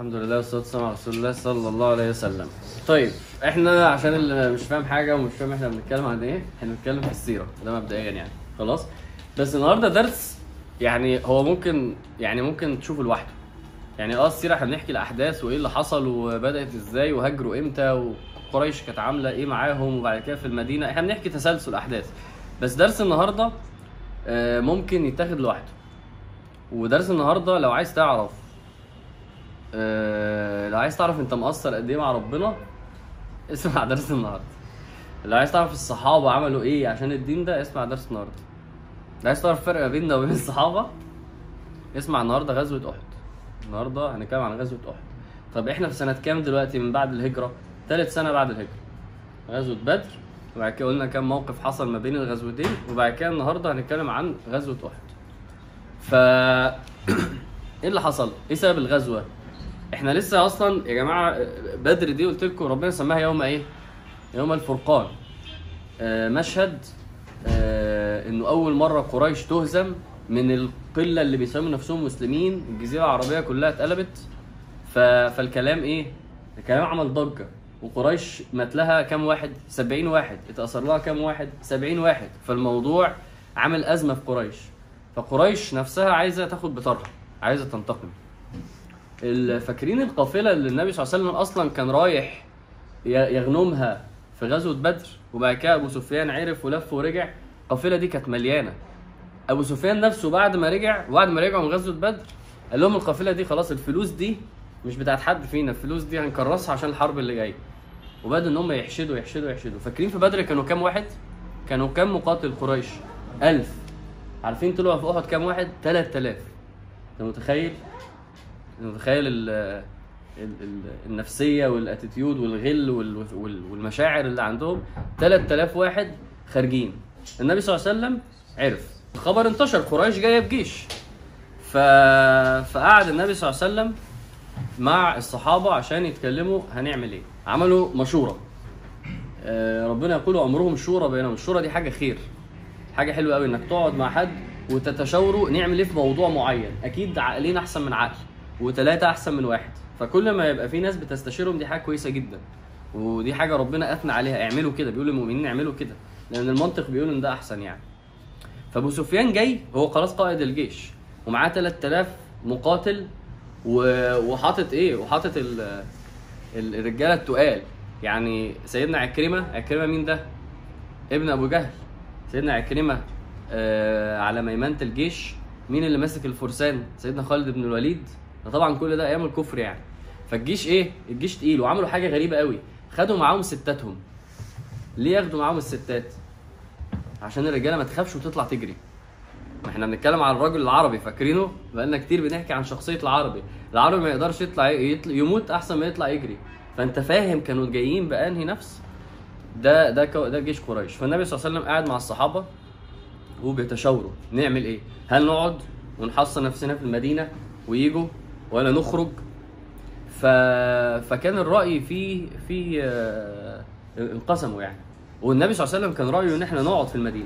الحمد لله والصلاة والسلام على رسول الله صلى الله عليه وسلم. طيب احنا عشان اللي مش فاهم حاجة ومش فاهم احنا بنتكلم عن ايه، احنا بنتكلم في السيرة ده مبدئيا يعني خلاص؟ بس النهارده درس يعني هو ممكن يعني ممكن تشوفه لوحده. يعني اه السيرة احنا بنحكي الأحداث وإيه اللي حصل وبدأت إزاي وهاجروا إمتى وقريش كانت عاملة إيه معاهم وبعد كده في المدينة، احنا بنحكي تسلسل أحداث. بس درس النهارده آه، ممكن يتاخد لوحده. ودرس النهارده لو عايز تعرف آه، لو عايز تعرف انت مقصر قد ايه مع ربنا اسمع درس النهارده لو عايز تعرف الصحابه عملوا ايه عشان الدين ده اسمع درس النهارده لو عايز تعرف الفرق ما بيننا وبين الصحابه اسمع النهارده غزوه احد النهارده هنتكلم عن غزوه احد طب احنا في سنه كام دلوقتي من بعد الهجره ثالث سنه بعد الهجره غزوه بدر وبعد كده قلنا كام موقف حصل ما بين الغزوتين وبعد كده النهارده هنتكلم عن غزوه احد ف ايه اللي حصل؟ ايه سبب الغزوه؟ احنا لسه اصلا يا جماعه بدر دي قلت لكم ربنا سماها يوم ايه؟ يوم الفرقان. آه مشهد آه انه اول مره قريش تهزم من القله اللي بيسموا نفسهم مسلمين الجزيره العربيه كلها اتقلبت ف... فالكلام ايه؟ الكلام عمل ضجه وقريش مات لها كام واحد؟ 70 واحد اتأثر لها كام واحد؟ 70 واحد فالموضوع عامل ازمه في قريش فقريش نفسها عايزه تاخد بطارها عايزه تنتقم ال- فاكرين القافله اللي النبي صلى الله عليه وسلم اصلا كان رايح ي- يغنمها في غزوه بدر وبعد كده ابو سفيان عرف ولف ورجع القافله دي كانت مليانه ابو سفيان نفسه بعد ما رجع بعد ما رجعوا من غزوه بدر قال لهم القافله دي خلاص الفلوس دي مش بتاعت حد فينا الفلوس دي هنكرسها عشان الحرب اللي جايه وبدأوا ان هم يحشدوا يحشدوا يحشدوا فاكرين في بدر كانوا كام واحد كانوا كام مقاتل قريش ألف عارفين طلعوا في احد كام واحد 3000 انت متخيل انت متخيل ال ال ال النفسيه والاتيتيود والغل وال وال والمشاعر اللي عندهم 3000 واحد خارجين النبي صلى الله عليه وسلم عرف الخبر انتشر قريش جايه بجيش ف... فقعد النبي صلى الله عليه وسلم مع الصحابه عشان يتكلموا هنعمل ايه عملوا مشوره آه، ربنا يقول امرهم شورى بينهم الشورى دي حاجه خير حاجه حلوه قوي انك تقعد مع حد وتتشاوروا نعمل ايه في موضوع معين اكيد عقلين احسن من عقل وثلاثه احسن من واحد فكل ما يبقى في ناس بتستشيرهم دي حاجه كويسه جدا ودي حاجه ربنا اثنى عليها اعملوا كده بيقول للمؤمنين اعملوا كده لان المنطق بيقول ان ده احسن يعني فابو سفيان جاي هو خلاص قائد الجيش ومعاه 3000 مقاتل و- وحاطط ايه وحاطط ال- ال- الرجاله التقال يعني سيدنا عكرمه عكرمه مين ده ابن ابو جهل سيدنا عكرمه آه على ميمنه الجيش مين اللي ماسك الفرسان سيدنا خالد بن الوليد ده طبعا كل ده ايام الكفر يعني فالجيش ايه الجيش تقيل وعملوا حاجه غريبه قوي خدوا معاهم ستاتهم ليه ياخدوا معاهم الستات عشان الرجاله ما تخافش وتطلع تجري ما احنا بنتكلم عن الرجل العربي فاكرينه بقالنا كتير بنحكي عن شخصيه العربي العربي ما يقدرش يطلع يطل... يموت احسن ما يطلع يجري فانت فاهم كانوا جايين بانهي نفس ده ده كو... ده جيش قريش فالنبي صلى الله عليه وسلم قاعد مع الصحابه وبيتشاوروا نعمل ايه هل نقعد ونحصن نفسنا في المدينه ويجوا ولا نخرج ف... فكان الراي في في آه، انقسموا يعني والنبي صلى الله عليه وسلم كان رايه ان احنا نقعد في المدينه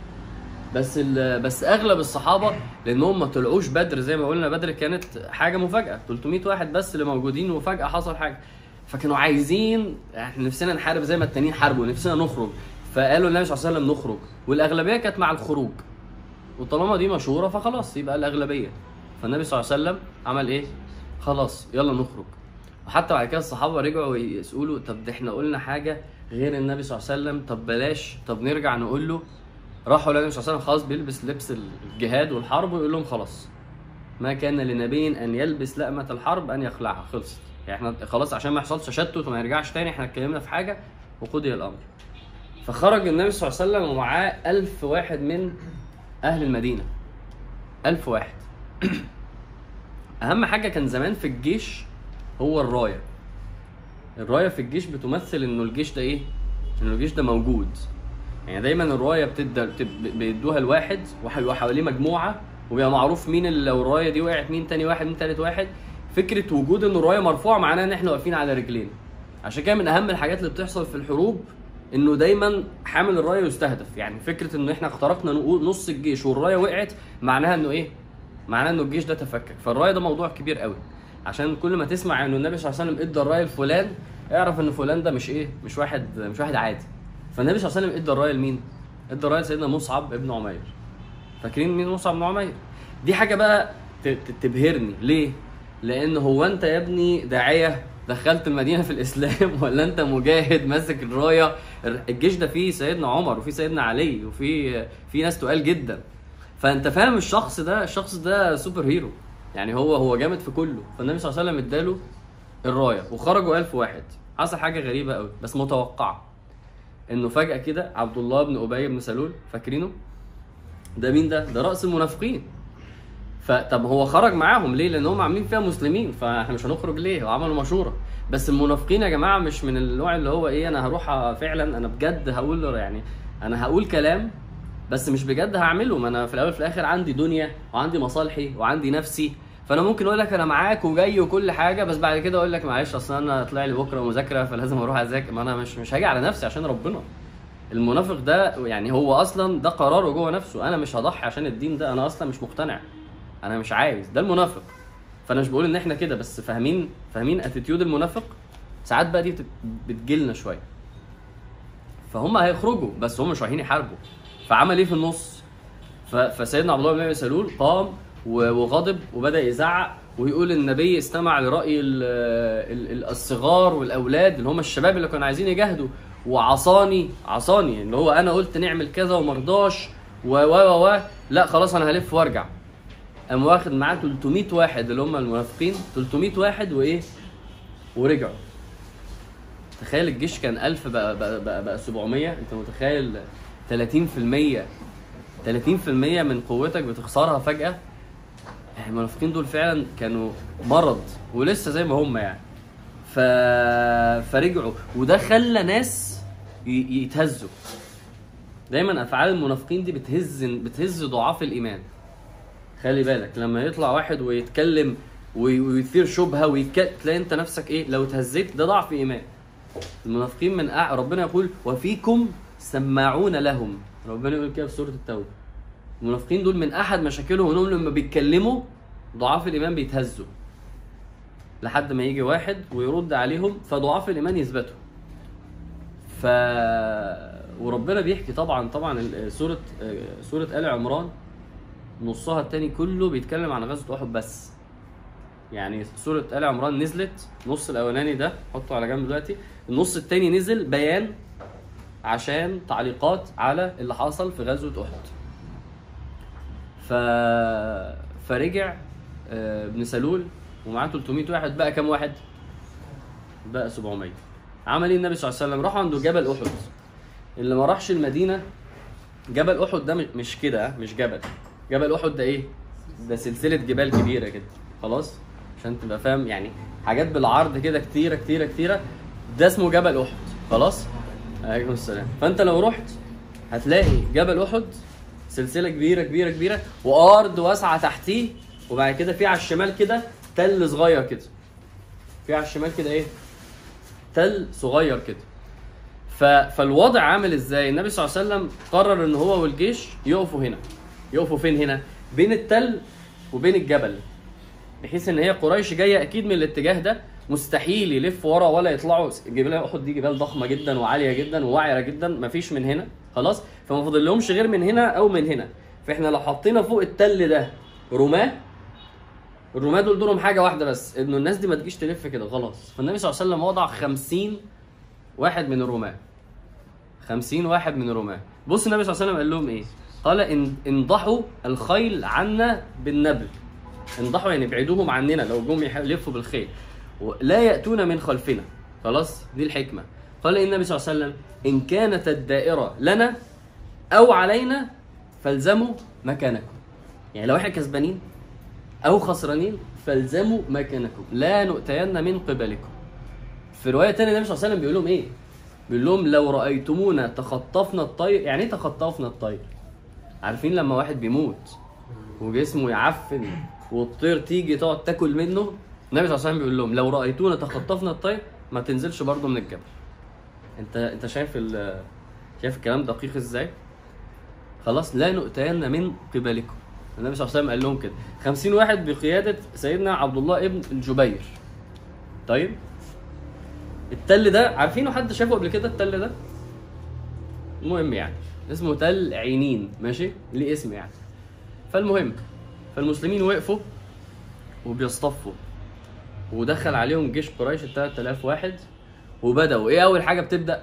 بس ال... بس اغلب الصحابه لانهم ما طلعوش بدر زي ما قلنا بدر كانت حاجه مفاجاه 300 واحد بس اللي موجودين وفجاه حصل حاجه فكانوا عايزين احنا نفسنا نحارب زي ما التانيين حاربوا نفسنا نخرج فقالوا النبي صلى الله عليه وسلم نخرج والاغلبيه كانت مع الخروج وطالما دي مشهوره فخلاص يبقى الاغلبيه فالنبي صلى الله عليه وسلم عمل ايه خلاص يلا نخرج وحتى بعد كده الصحابه رجعوا يسالوا طب ده احنا قلنا حاجه غير النبي صلى الله عليه وسلم طب بلاش طب نرجع نقول له راحوا للنبي صلى الله عليه وسلم خلاص بيلبس لبس الجهاد والحرب ويقول لهم خلاص ما كان لنبي ان يلبس لأمة الحرب ان يخلعها خلصت يعني احنا خلاص عشان ما يحصلش تشتت وما يرجعش تاني احنا اتكلمنا في حاجه وقضي الامر فخرج النبي صلى الله عليه وسلم ومعاه ألف واحد من أهل المدينة ألف واحد أهم حاجة كان زمان في الجيش هو الراية الراية في الجيش بتمثل إنه الجيش ده إيه؟ إنه الجيش ده موجود يعني دايما الراية بتدى بت- بيدوها لواحد وهيبقى حواليه مجموعة وبيبقى معروف مين اللي لو الراية دي وقعت مين تاني واحد مين تالت واحد فكرة وجود إن الراية مرفوعة معناها إن إحنا واقفين على رجلين عشان كده من أهم الحاجات اللي بتحصل في الحروب انه دايما حامل الرايه يستهدف يعني فكره ان احنا اخترقنا نقو- نص الجيش والرايه وقعت معناها انه ايه معناها انه الجيش ده تفكك فالرايه ده موضوع كبير قوي عشان كل ما تسمع انه النبي صلى الله عليه وسلم ادى الرايه لفلان اعرف ان فلان ده مش ايه مش واحد مش واحد عادي فالنبي صلى الله عليه وسلم ادى الرايه لمين ادى الرايه لسيدنا مصعب ابن عمير فاكرين مين مصعب بن عمير دي حاجه بقى ت- ت- تبهرني ليه لان هو انت يا ابني داعيه دخلت المدينه في الاسلام ولا انت مجاهد ماسك الرايه الجيش ده فيه سيدنا عمر وفيه سيدنا علي وفيه في ناس تقال جدا فانت فاهم الشخص ده الشخص ده سوبر هيرو يعني هو هو جامد في كله فالنبي صلى الله عليه وسلم اداله الرايه وخرجوا ألف واحد حصل حاجه غريبه قوي بس متوقعه انه فجاه كده عبد الله بن ابي بن سلول فاكرينه ده مين ده ده راس المنافقين فطب هو خرج معاهم ليه لان هم عاملين فيها مسلمين فاحنا مش هنخرج ليه وعملوا مشوره بس المنافقين يا جماعه مش من النوع اللي هو ايه انا هروح أ- فعلا انا بجد هقول له يعني انا هقول كلام بس مش بجد هعمله ما انا في الاول في الاخر عندي دنيا وعندي مصالحي وعندي نفسي فانا ممكن اقول لك انا معاك وجاي وكل حاجه بس بعد كده اقول لك معلش اصل انا طلع لي بكره مذاكره فلازم اروح اذاكر ما انا مش مش هاجي على نفسي عشان ربنا المنافق ده يعني هو اصلا ده قراره جوه نفسه انا مش هضحي عشان الدين ده انا اصلا مش مقتنع انا مش عايز ده المنافق فانا مش بقول ان احنا كده بس فاهمين فاهمين اتيتيود المنافق ساعات بقى دي بت- بتجيلنا شويه فهم هيخرجوا بس هم مش رايحين يحاربوا فعمل ايه في النص ف- فسيدنا عبد الله بن ابي سلول قام و- وغضب وبدا يزعق ويقول النبي استمع لراي ال- ال- ال- الصغار والاولاد اللي هم الشباب اللي كانوا عايزين يجاهدوا وعصاني عصاني اللي هو انا قلت نعمل كذا ومرضاش و و و و لا خلاص انا هلف وارجع قام واخد معاه 300 واحد اللي هم المنافقين 300 واحد وايه ورجعوا تخيل الجيش كان 1000 بقى بقى, بقى, بقى 700 انت متخيل 30% 30% من قوتك بتخسرها فجأة يعني المنافقين دول فعلا كانوا مرض ولسه زي ما هم يعني ف... فرجعوا وده خلى ناس ي... يتهزوا دايما افعال المنافقين دي بتهز بتهز ضعاف الايمان خلي بالك لما يطلع واحد ويتكلم وي- ويثير شبهه ويتك... تلاقي انت نفسك ايه لو اتهزيت ده ضعف ايمان المنافقين من أع... ربنا يقول وفيكم سماعون لهم ربنا يقول كده في سوره التوبه المنافقين دول من احد مشاكلهم انهم لما بيتكلموا ضعاف الايمان بيتهزوا لحد ما يجي واحد ويرد عليهم فضعاف الايمان يثبتوا ف وربنا بيحكي طبعا طبعا ال- سوره سوره ال عمران نصها التاني كله بيتكلم عن غزوه احد بس يعني سوره ال عمران نزلت النص الاولاني ده حطه على جنب دلوقتي النص التاني نزل بيان عشان تعليقات على اللي حصل في غزوه احد ف فرجع آه، ابن سلول ومعاه 300 واحد بقى كام واحد؟ بقى 700 عمل ايه النبي صلى الله عليه وسلم؟ راحوا عند جبل احد اللي ما راحش المدينه جبل احد ده مش- مش كده ها، مش جبل جبل احد ده ايه؟ ده سلسله جبال كبيره كده خلاص؟ عشان تبقى فاهم يعني حاجات بالعرض كده كتيره كتيره كتيره ده اسمه جبل احد خلاص؟ عليكم السلام فانت لو رحت هتلاقي جبل احد سلسله كبيره كبيره كبيره وارض واسعه تحتيه وبعد كده في على الشمال كده تل صغير كده في على الشمال كده ايه تل صغير كده ف... فالوضع عامل ازاي النبي صلى الله عليه وسلم قرر ان هو والجيش يقفوا هنا يقفوا فين هنا بين التل وبين الجبل بحيث ان هي قريش جايه اكيد من الاتجاه ده مستحيل يلف ورا ولا يطلعوا جبال احد دي جبال ضخمه جدا وعاليه جدا ووعره جدا مفيش من هنا خلاص فما فاضل لهمش غير من هنا او من هنا فاحنا لو حطينا فوق التل ده رماه الرماه دول دورهم حاجه واحده بس انه الناس دي ما تجيش تلف كده خلاص فالنبي صلى الله عليه وسلم وضع 50 واحد من الرماه 50 واحد من الرماه بص النبي صلى الله عليه وسلم قال لهم ايه قال ان انضحوا الخيل عنا بالنبل انضحوا يعني ابعدوهم عننا لو جم يح- يلفوا بالخيل لا ياتون من خلفنا خلاص دي الحكمه قال النبي صلى الله عليه وسلم ان كانت الدائره لنا او علينا فالزموا مكانكم يعني لو احنا كسبانين او خسرانين فالزموا مكانكم لا نؤتين من قبلكم في روايه تانية النبي صلى الله عليه وسلم بيقول لهم ايه بيقول لهم لو رايتمونا تخطفنا الطير يعني ايه تخطفنا الطير عارفين لما واحد بيموت وجسمه يعفن والطير تيجي تقعد تاكل منه النبي صلى الله عليه وسلم بيقول لهم لو رايتونا تخطفنا الطير ما تنزلش برضه من الجبل انت انت شايف ال- شايف الكلام دقيق ازاي خلاص لا نؤتين من قبلكم النبي صلى الله عليه وسلم قال لهم كده 50 واحد بقياده سيدنا عبد الله ابن الجبير طيب التل ده عارفينه حد شافه قبل كده التل ده المهم يعني اسمه تل عينين ماشي ليه اسم يعني فالمهم فالمسلمين وقفوا وبيصطفوا ودخل عليهم جيش قريش ال 3000 واحد وبداوا ايه اول حاجه بتبدا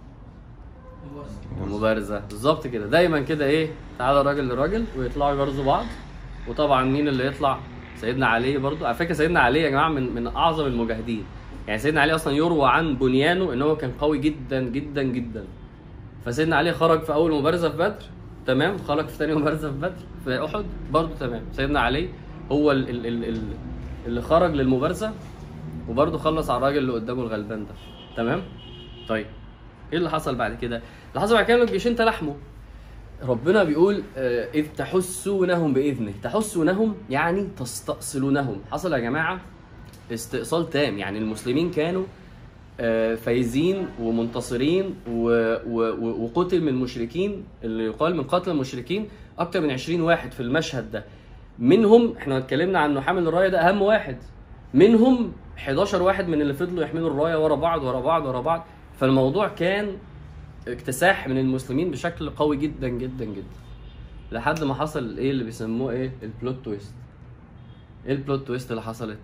المبارزه بالظبط كده دايما كده ايه تعالى راجل لراجل ويطلعوا يبارزوا بعض وطبعا مين اللي يطلع سيدنا علي برضو على فكره سيدنا علي يا جماعه من من اعظم المجاهدين يعني سيدنا علي اصلا يروى عن بنيانه ان هو كان قوي جدا جدا جدا فسيدنا علي خرج في اول مبارزه في بدر تمام خرج في ثاني مبارزه في بدر في احد برضو تمام سيدنا علي هو ال ال ال ال اللي خرج للمبارزه وبرضه خلص على الراجل اللي قدامه الغلبان ده تمام طيب ايه اللي حصل بعد كده اللي حصل بعد كده إن الجيشين تلاحموا ربنا بيقول آه، اذ تحسونهم باذنه تحسونهم يعني تستأصلونهم حصل يا جماعه استئصال تام يعني المسلمين كانوا آه، فايزين ومنتصرين و- و- و- وقتل من المشركين اللي يقال من قتل المشركين اكتر من 20 واحد في المشهد ده منهم احنا اتكلمنا عن انه حامل الرايه ده اهم واحد منهم 11 واحد من اللي فضلوا يحملوا الرايه ورا بعض ورا بعض ورا بعض فالموضوع كان اكتساح من المسلمين بشكل قوي جدا جدا جدا لحد ما حصل ايه اللي بيسموه ايه البلوت تويست ايه البلوت تويست اللي حصلت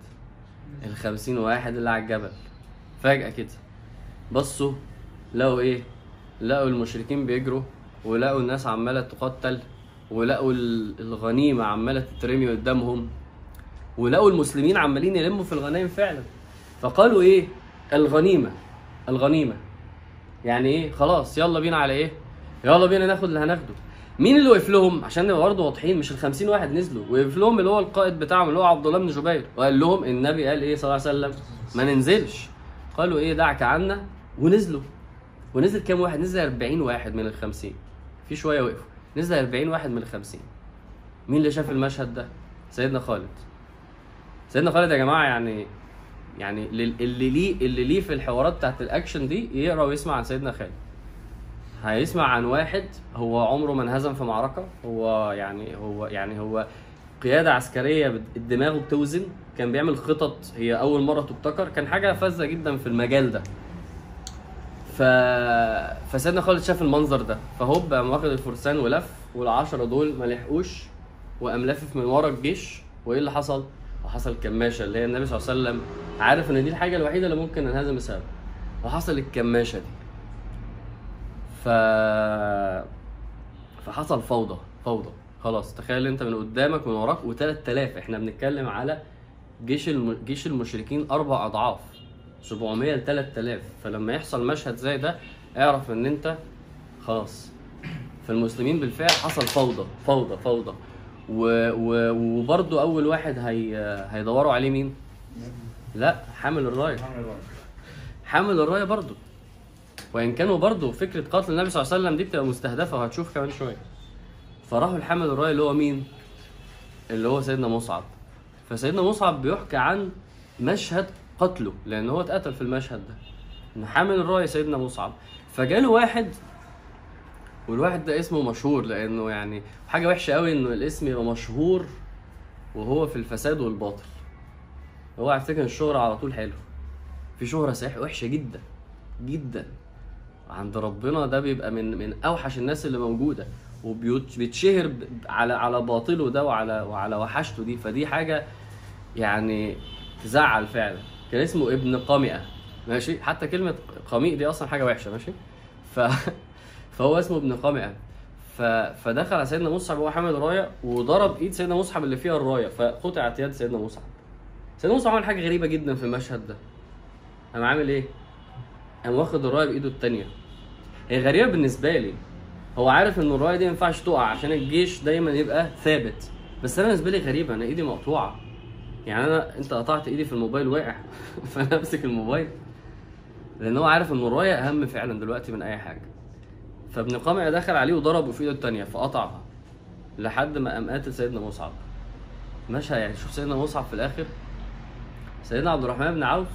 ال 50 واحد اللي على الجبل فجأة كده بصوا لقوا ايه لقوا المشركين بيجروا ولقوا الناس عمالة تقتل ولقوا ال- الغنيمة عمالة تترمي قدامهم ولقوا المسلمين عمالين يلموا في الغنايم فعلا فقالوا ايه الغنيمة الغنيمة يعني ايه خلاص يلا بينا على ايه يلا بينا ناخد اللي هناخده مين اللي وقف لهم عشان نبقى برضه واضحين مش ال 50 واحد نزلوا وقف لهم اللي هو القائد بتاعهم اللي هو عبد الله بن جبير وقال لهم النبي قال ايه صلى الله عليه وسلم ما ننزلش قالوا ايه دعك عنا ونزلوا ونزل كام واحد نزل 40 واحد من ال 50 في شويه وقفوا نزل 40 واحد من ال 50 مين اللي شاف المشهد ده سيدنا خالد سيدنا خالد يا جماعه يعني يعني لل- اللي ليه اللي ليه في الحوارات بتاعت الاكشن دي يقرا ويسمع عن سيدنا خالد هيسمع عن واحد هو عمره ما انهزم في معركه هو يعني هو يعني هو قياده عسكريه بت- دماغه بتوزن كان بيعمل خطط هي اول مره تبتكر كان حاجه فذه جدا في المجال ده ف... فسيدنا خالد شاف المنظر ده فهوب قام واخد الفرسان ولف والعشرة دول ما لحقوش وقام لافف من ورا الجيش وايه اللي حصل؟ وحصل كماشه اللي هي النبي صلى الله عليه وسلم عارف ان دي الحاجه الوحيده اللي ممكن ننهزم بسببها وحصل الكماشه دي ف فحصل فوضى فوضى خلاص تخيل انت من قدامك من وراك و3000 احنا بنتكلم على جيش الم... جيش المشركين اربع اضعاف 700 ل 3000 فلما يحصل مشهد زي ده اعرف ان انت خلاص فالمسلمين بالفعل حصل فوضى فوضى فوضى و... و... وبرضه اول واحد هي... هيدوروا عليه مين؟ لا حامل الرايه حامل الرايه برضه وان كانوا برضه فكره قتل النبي صلى الله عليه وسلم دي بتبقى مستهدفه وهتشوف كمان شويه فراحوا الحامل الرايه اللي هو مين؟ اللي هو سيدنا مصعب فسيدنا مصعب بيحكى عن مشهد قتله لان هو اتقتل في المشهد ده ان حامل الرايه سيدنا مصعب فجاله واحد والواحد ده اسمه مشهور لانه يعني حاجه وحشه قوي انه الاسم يبقى مشهور وهو في الفساد والباطل هو على فكره الشهرة على طول حلو في شهرة صحيح وحشة جدا جدا عند ربنا ده بيبقى من من اوحش الناس اللي موجودة وبيتشهر ب- على على باطله ده وعلى وعلى وحشته دي فدي حاجة يعني تزعل فعلا كان اسمه ابن قامئة ماشي حتى كلمة قميء دي اصلا حاجة وحشة ماشي ف فهو اسمه ابن قامئة ف... فدخل على سيدنا مصعب وهو حامل رايه وضرب ايد سيدنا مصعب اللي فيها الرايه فقطعت يد سيدنا مصعب سيدنا مصعب عمل حاجه غريبه جدا في المشهد ده قام عامل ايه؟ قام واخد الرايه بايده التانيه هي غريبه بالنسبه لي هو عارف ان الرايه دي ما ينفعش تقع عشان الجيش دايما يبقى ثابت بس انا بالنسبه لي غريبه انا ايدي مقطوعه يعني انا انت قطعت ايدي في الموبايل واقع فانا امسك الموبايل لان هو عارف ان الرايه اهم فعلا دلوقتي من اي حاجه فابن قامع دخل عليه وضربه في ايده التانية فقطعها لحد ما قام قاتل سيدنا مصعب مشهد يعني شوف سيدنا مصعب في الاخر سيدنا عبد الرحمن بن عوف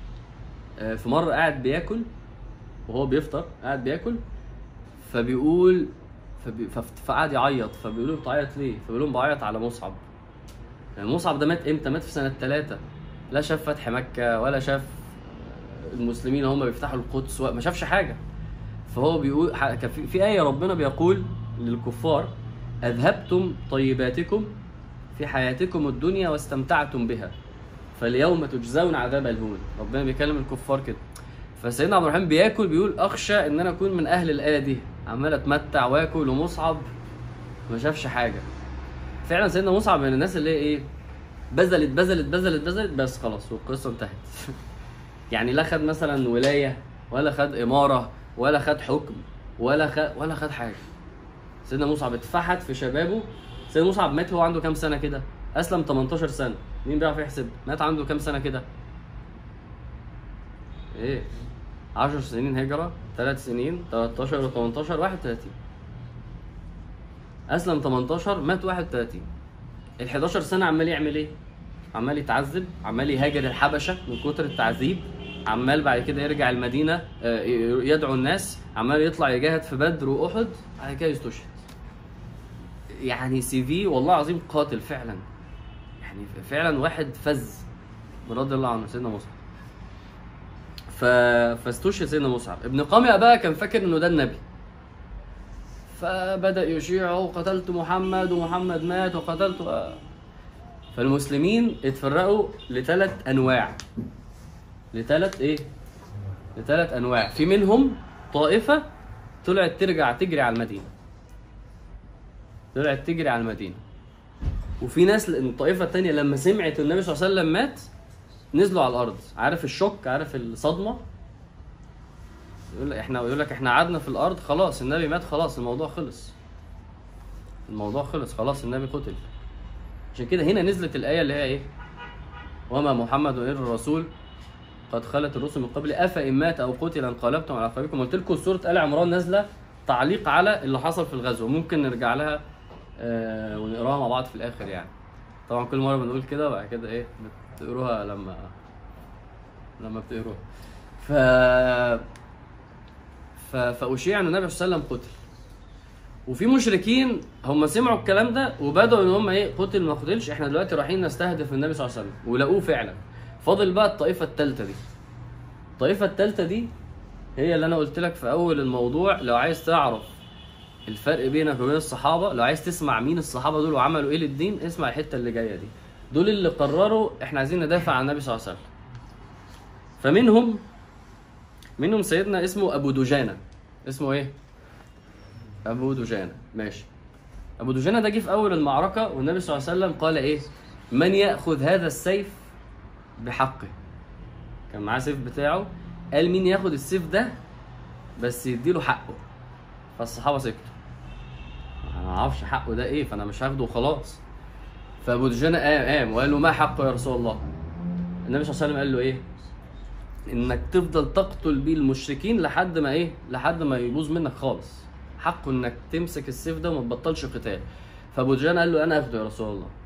آه، في مره قاعد بياكل وهو بيفطر قاعد بياكل فبيقول فبي... فف- فقعد يعيط فبيقولوا له بتعيط ليه؟ فبيقول لهم بعيط على مصعب يعني مصعب ده مات امتى؟ مات في سنة ثلاثة لا شاف فتح مكة ولا شاف المسلمين هم بيفتحوا القدس ما شافش حاجة فهو بيقول ح- كان في, في آية ربنا بيقول للكفار أذهبتم طيباتكم في حياتكم الدنيا واستمتعتم بها فاليوم تجزون عذاب الهون ربنا بيكلم الكفار كده فسيدنا عبد الرحمن بياكل بيقول اخشى ان انا اكون من اهل الايه دي عمال اتمتع واكل ومصعب ما شافش حاجه فعلا سيدنا مصعب من الناس اللي هي ايه بذلت بذلت بذلت بذلت بس خلاص والقصه انتهت يعني لا خد مثلا ولايه ولا خد اماره ولا خد حكم ولا خد ولا خد حاجه سيدنا مصعب اتفحت في شبابه سيدنا مصعب مات هو عنده كام سنه كده اسلم 18 سنه مين بيعرف يحسب مات عنده كام سنه كده ايه 10 سنين هجرة 3 سنين 13 و 18 31 أسلم 18 مات 31 ال 11 سنة عمال يعمل إيه؟ عمال يتعذب عمال يهاجر الحبشة من كتر التعذيب عمال بعد كده يرجع المدينة آه، يدعو الناس عمال يطلع يجاهد في بدر وأحد بعد كده يستشهد يعني سي في والله العظيم قاتل فعلا يعني فعلا واحد فز رضي الله عنه سيدنا مصعب ف... فاستشهد سيدنا مصعب ابن قامئة بقى كان فاكر انه ده النبي فبدأ يشيعه قتلت محمد ومحمد مات وقتلت آه. فالمسلمين اتفرقوا لثلاث انواع لثلاث ايه لثلاث انواع في منهم طائفة طلعت ترجع تجري على المدينة طلعت تجري على المدينة وفي ناس الطائفة التانية لما سمعت النبي صلى الله عليه وسلم مات نزلوا على الارض عارف الشوك عارف الصدمه يقول لك احنا يقول لك احنا قعدنا في الارض خلاص النبي مات خلاص الموضوع خلص الموضوع خلص خلاص النبي قتل عشان كده هنا نزلت الايه اللي هي ايه وما محمد الا الرسول قد خلت الرسل من قبل افان مات او قتل انقلبتم على عقابكم قلت لكم سوره ال عمران نازله تعليق على اللي حصل في الغزو ممكن نرجع لها آه ونقراها مع بعض في الاخر يعني طبعا كل مره بنقول كده وبعد كده ايه بتقروها لما لما بتقروها ف ف... فأشيع ان النبي صلى الله عليه وسلم قتل وفي مشركين هم سمعوا الكلام ده وبدأوا ان هم ايه قتل ما قتلش احنا دلوقتي رايحين نستهدف النبي صلى الله عليه وسلم ولقوه فعلا فاضل بقى الطائفة الثالثة دي الطائفة الثالثة دي هي اللي انا قلت لك في اول الموضوع لو عايز تعرف الفرق بينك وبين الصحابة لو عايز تسمع مين الصحابة دول وعملوا ايه للدين اسمع الحتة اللي جاية دي دول اللي قرروا احنا عايزين ندافع عن النبي صلى الله عليه وسلم فمنهم منهم سيدنا اسمه ابو دجانه اسمه ايه ابو دجانه ماشي ابو دجانه ده جه في اول المعركه والنبي صلى الله عليه وسلم قال ايه من ياخذ هذا السيف بحقه كان معاه سيف بتاعه قال مين ياخد السيف ده بس يديله حقه فالصحابه سكتوا انا ما اعرفش حقه ده ايه فانا مش هاخده وخلاص فابو دجانه قام قام وقال له ما حقه يا رسول الله النبي صلى الله عليه وسلم قال له ايه انك تفضل تقتل بيه المشركين لحد ما ايه لحد ما يبوظ منك خالص حقه انك تمسك السيف ده وما تبطلش قتال فابو دجانه قال له انا اخده يا رسول الله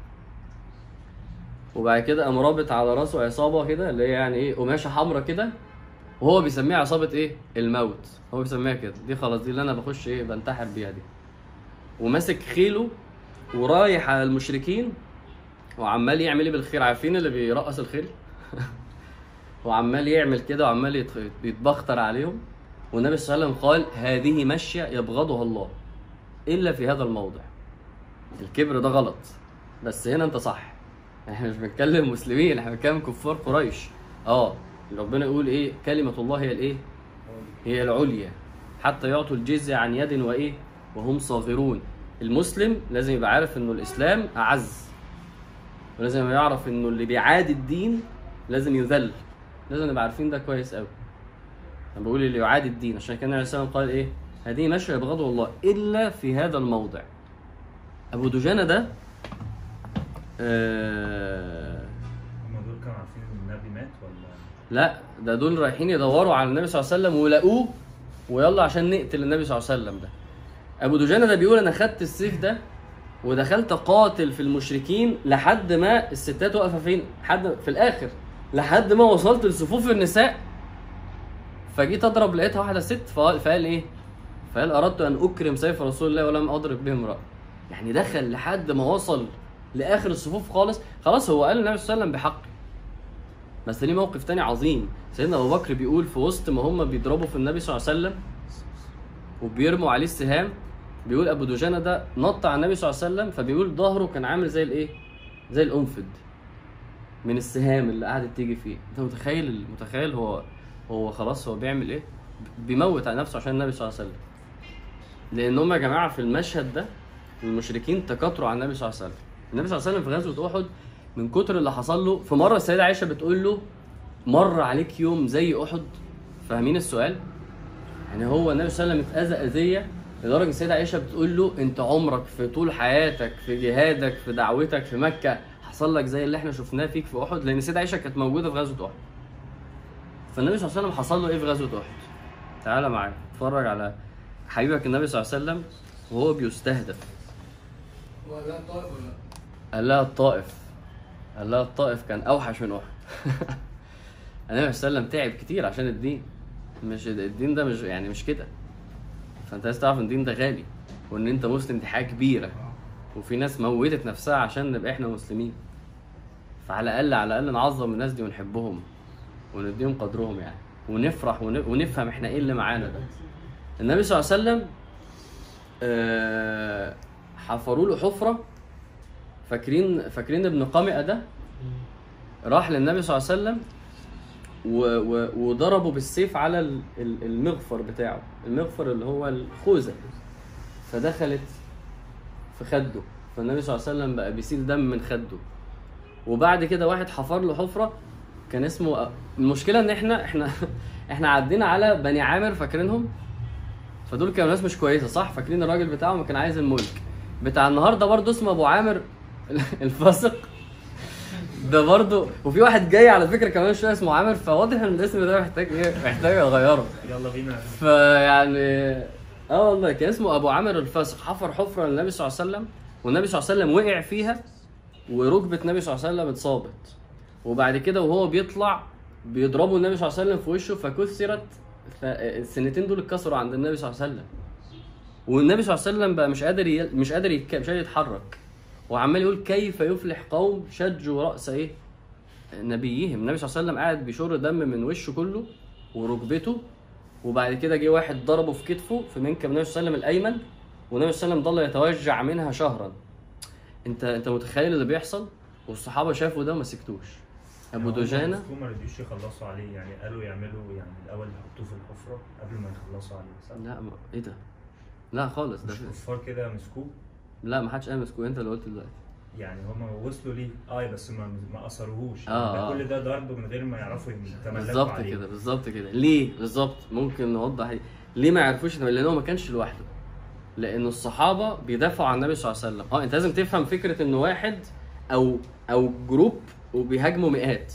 وبعد كده قام رابط على راسه عصابه كده اللي هي يعني ايه قماشه حمراء كده وهو بيسميها عصابه ايه الموت هو بيسميها كده دي خلاص دي اللي انا بخش ايه بنتحر بيها دي وماسك خيله ورايح على المشركين وعمال يعمل ايه بالخير عارفين اللي بيرقص الخيل وعمال يعمل كده وعمال يتخ- يتبختر عليهم والنبي صلى الله عليه وسلم قال هذه مشية يبغضها الله إلا في هذا الموضع الكبر ده غلط بس هنا أنت صح احنا مش بنتكلم مسلمين احنا بنتكلم كفار قريش اه ربنا يقول ايه كلمة الله هي الايه هي العليا حتى يعطوا الجزية عن يد وايه وهم صاغرون المسلم لازم يبقى عارف انه الاسلام اعز ولازم يبقى يعرف انه اللي بيعادي الدين لازم يذل لازم نبقى عارفين ده كويس قوي انا بقول اللي يعادي الدين عشان كده النبي عليه الصلاه والسلام قال ايه هذه مشي يبغضه الله الا في هذا الموضع ابو دجانه ده آه هم دول كانوا عارفين ان النبي مات ولا لا ده دول رايحين يدوروا على النبي صلى الله عليه وسلم ولقوه ويلا عشان نقتل النبي صلى الله عليه وسلم ده ابو دجانه ده بيقول انا خدت السيف ده ودخلت قاتل في المشركين لحد ما الستات واقفه فين حد في الاخر لحد ما وصلت لصفوف النساء فجيت اضرب لقيتها واحده ست فقال, فقال ايه فقال اردت ان اكرم سيف رسول الله ولم اضرب به امراه يعني دخل لحد ما وصل لاخر الصفوف خالص خلاص هو قال النبي صلى الله عليه وسلم بحق بس ليه موقف تاني عظيم سيدنا ابو بكر بيقول في وسط ما هم بيضربوا في النبي صلى الله عليه وسلم وبيرموا عليه السهام بيقول ابو دجانه ده نط على النبي صلى الله عليه وسلم فبيقول ظهره كان عامل زي الايه زي الانفد من السهام اللي قعدت تيجي فيه انت متخيل متخيل هو هو خلاص هو بيعمل ايه بيموت على نفسه عشان النبي صلى الله عليه وسلم لان هم يا جماعه في المشهد ده المشركين تكاثروا على النبي صلى الله عليه وسلم النبي صلى الله عليه وسلم في غزوه احد من كتر اللي حصل له في مره السيده عائشه بتقول له مر عليك يوم زي احد فاهمين السؤال يعني هو النبي صلى الله عليه وسلم اتاذى اذيه لدرجه السيده عائشه بتقول له انت عمرك في طول حياتك في جهادك في دعوتك في مكه حصل لك زي اللي احنا شفناه فيك في احد لان السيده عائشه كانت موجوده في غزوه احد فالنبي صلى الله عليه وسلم حصل له ايه في غزوه احد تعالى معايا اتفرج على حبيبك النبي صلى الله عليه وسلم وهو بيستهدف ولا طائف ولا قال لها الطائف قال لها الطائف كان اوحش من احد النبي صلى الله عليه وسلم تعب كتير عشان الدين مش الدين ده مش يعني مش كده فانت لازم تعرف ان الدين ده غالي وان انت مسلم دي حاجه كبيره وفي ناس موتت نفسها عشان نبقى احنا مسلمين فعلى الاقل على الاقل نعظم الناس دي ونحبهم ونديهم قدرهم يعني ونفرح ون- ونفهم احنا ايه اللي معانا ده النبي صلى الله عليه وسلم آه، حفروا له حفره فاكرين فاكرين ابن قامئه ده راح للنبي صلى الله عليه وسلم و و وضربه بالسيف على ال- ال- المغفر بتاعه المغفر اللي هو الخوذه فدخلت في خده فالنبي صلى الله عليه وسلم بقى بيسيل دم من خده وبعد كده واحد حفر له حفره كان اسمه المشكله ان احنا احنا احنا عدينا على بني عامر فاكرينهم فدول كانوا ناس مش كويسه صح فاكرين الراجل بتاعهم كان عايز الملك بتاع النهارده برضه اسمه ابو عامر الفاسق ده برضه وفي واحد جاي على فكره كمان شويه اسمه عامر فواضح ان الاسم ده محتاج ايه محتاج اغيره يلا بينا فيعني اه والله كان اسمه ابو عامر الفاسق حفر حفره للنبي صلى الله عليه وسلم والنبي صلى الله عليه وسلم وقع فيها وركبه النبي صلى الله عليه وسلم اتصابت وبعد كده وهو بيطلع بيضربوا النبي صلى الله عليه وسلم في وشه فكسرت فالسنتين دول اتكسروا عند النبي صلى الله عليه وسلم والنبي صلى الله عليه وسلم بقى مش قادر ي... مش قادر يك... مش قادر يتحرك وعمال يقول كيف يفلح قوم شجوا راس ايه نبيهم النبي صلى الله عليه وسلم قاعد بيشر دم من وشه كله وركبته وبعد كده جه واحد ضربه في كتفه في منكب النبي صلى الله عليه وسلم الايمن والنبي صلى الله عليه وسلم ضل يتوجع منها شهرا انت انت متخيل اللي بيحصل والصحابه شافوا ده وما سكتوش ابو يعني هم دجانه مسكوه ما رضيوش يخلصوا عليه يعني قالوا يعملوا يعني الاول يحطوه في الحفره قبل ما يخلصوا عليه صح؟ لا ما... ايه ده لا خالص ده مش كفار كده مسكوه لا ما حدش قال مسكوه انت اللي قلت دلوقتي يعني هم وصلوا ليه اه بس ما ما اثروهوش آه، ده آه. كل ده ضرب من غير ما يعرفوا يتملكوا بالظبط عليه كده بالظبط كده ليه بالظبط ممكن نوضح إيه؟ ليه ما يعرفوش إن- لان هو ما كانش لوحده لان الصحابه بيدافعوا عن النبي صلى الله عليه وسلم اه انت لازم تفهم فكره انه واحد او او جروب وبيهاجموا مئات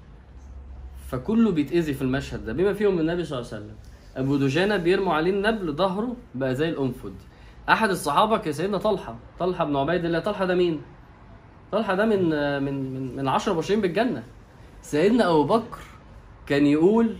فكله بيتاذي في المشهد ده بما فيهم النبي صلى الله عليه وسلم ابو دجانه بيرموا عليه النبل ظهره بقى زي الانفد احد الصحابه كان سيدنا طلحه طلحه بن عبيد الله طلحه ده مين طلحه ده من من من من 10 مبشرين بالجنه سيدنا ابو بكر كان يقول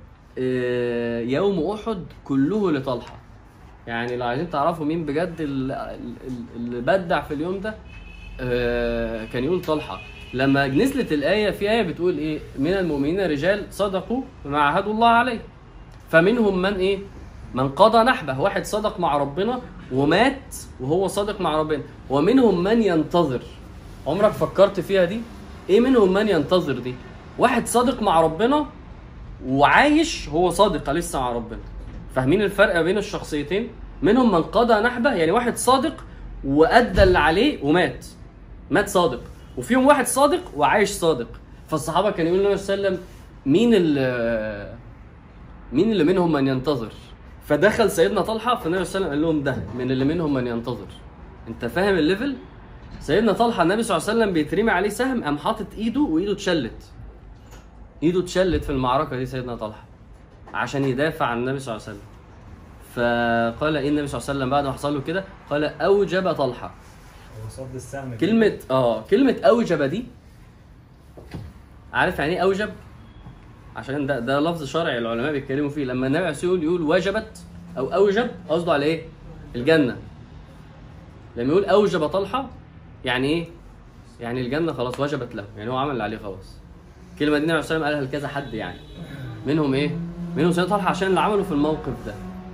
آه، يوم احد كله لطلحه يعني لو عايزين تعرفوا مين بجد ال- ال- اللي بدع في اليوم ده آه، كان يقول طلحه لما نزلت الايه في ايه بتقول ايه من المؤمنين رجال صدقوا ما عاهدوا الله عليه فمنهم من ايه من قضى نحبه واحد صدق مع ربنا ومات وهو صادق مع ربنا ومنهم من ينتظر عمرك فكرت فيها دي ايه منهم من ينتظر دي واحد صادق مع ربنا وعايش هو صادق لسه مع ربنا فاهمين الفرق بين الشخصيتين منهم من قضى نحبه يعني واحد صادق وادى اللي عليه ومات مات صادق وفيهم واحد صادق وعايش صادق فالصحابه كانوا يقولوا للنبي صلى الله عليه وسلم مين اللي مين اللي منهم من ينتظر فدخل سيدنا طلحه فالنبي صلى الله عليه وسلم قال لهم ده من اللي منهم من ينتظر انت فاهم الليفل سيدنا طلحه النبي صلى الله عليه وسلم بيترمي عليه سهم قام حاطط ايده وايده اتشلت ايده اتشلت في المعركه دي سيدنا طلحه عشان يدافع عن النبي صلى الله عليه وسلم فقال ايه النبي صلى الله عليه وسلم بعد ما حصل له كده قال اوجب طلحه هو صد السهم كده. كلمة اه كلمة أوجب دي عارف يعني ايه أوجب؟ عشان ده ده لفظ شرعي العلماء بيتكلموا فيه لما النبي عليه الصلاة والسلام يقول وجبت او اوجب قصده على ايه الجنه لما يقول اوجب طلحه يعني ايه يعني الجنه خلاص وجبت له يعني هو عمل اللي عليه خلاص الكلمه دي النبي صلى الله عليه وسلم قالها لكذا حد يعني منهم ايه منهم سيدنا طلحه عشان اللي عمله في الموقف ده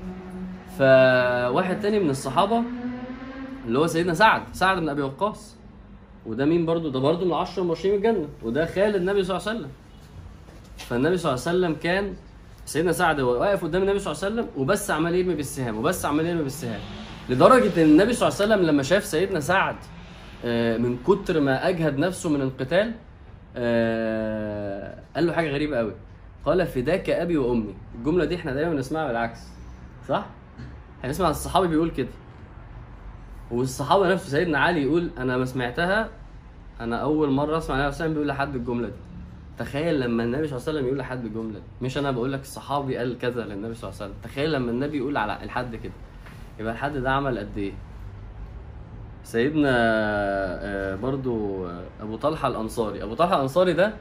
فواحد تاني من الصحابه اللي هو سيدنا سعد سعد بن ابي وقاص وده مين برضو ده برضو من العشرة المبشرين بالجنة وده خال النبي صلى الله عليه وسلم فالنبي صلى الله عليه وسلم كان سيدنا سعد هو واقف قدام النبي صلى الله عليه وسلم وبس عمال يرمي بالسهام وبس عمال يرمي بالسهام لدرجة ان النبي صلى الله عليه وسلم لما شاف سيدنا سعد آه، من كتر ما اجهد نفسه من القتال آه، قال له حاجة غريبة قوي قال فداك ابي وامي الجملة دي احنا دايما بنسمعها بالعكس صح؟ هنسمع الصحابي بيقول كده والصحابه نفسه سيدنا علي يقول انا ما سمعتها انا اول مره اسمع النبي صلى الله عليه وسلم بيقول لحد الجمله دي تخيل لما النبي صلى الله عليه وسلم يقول لحد الجمله دي مش انا بقول لك الصحابي قال كذا للنبي صلى الله عليه وسلم تخيل لما النبي يقول على الحد كده يبقى الحد ده عمل قد ايه سيدنا آه، برضو آه، ابو طلحه الانصاري ابو طلحه الانصاري ده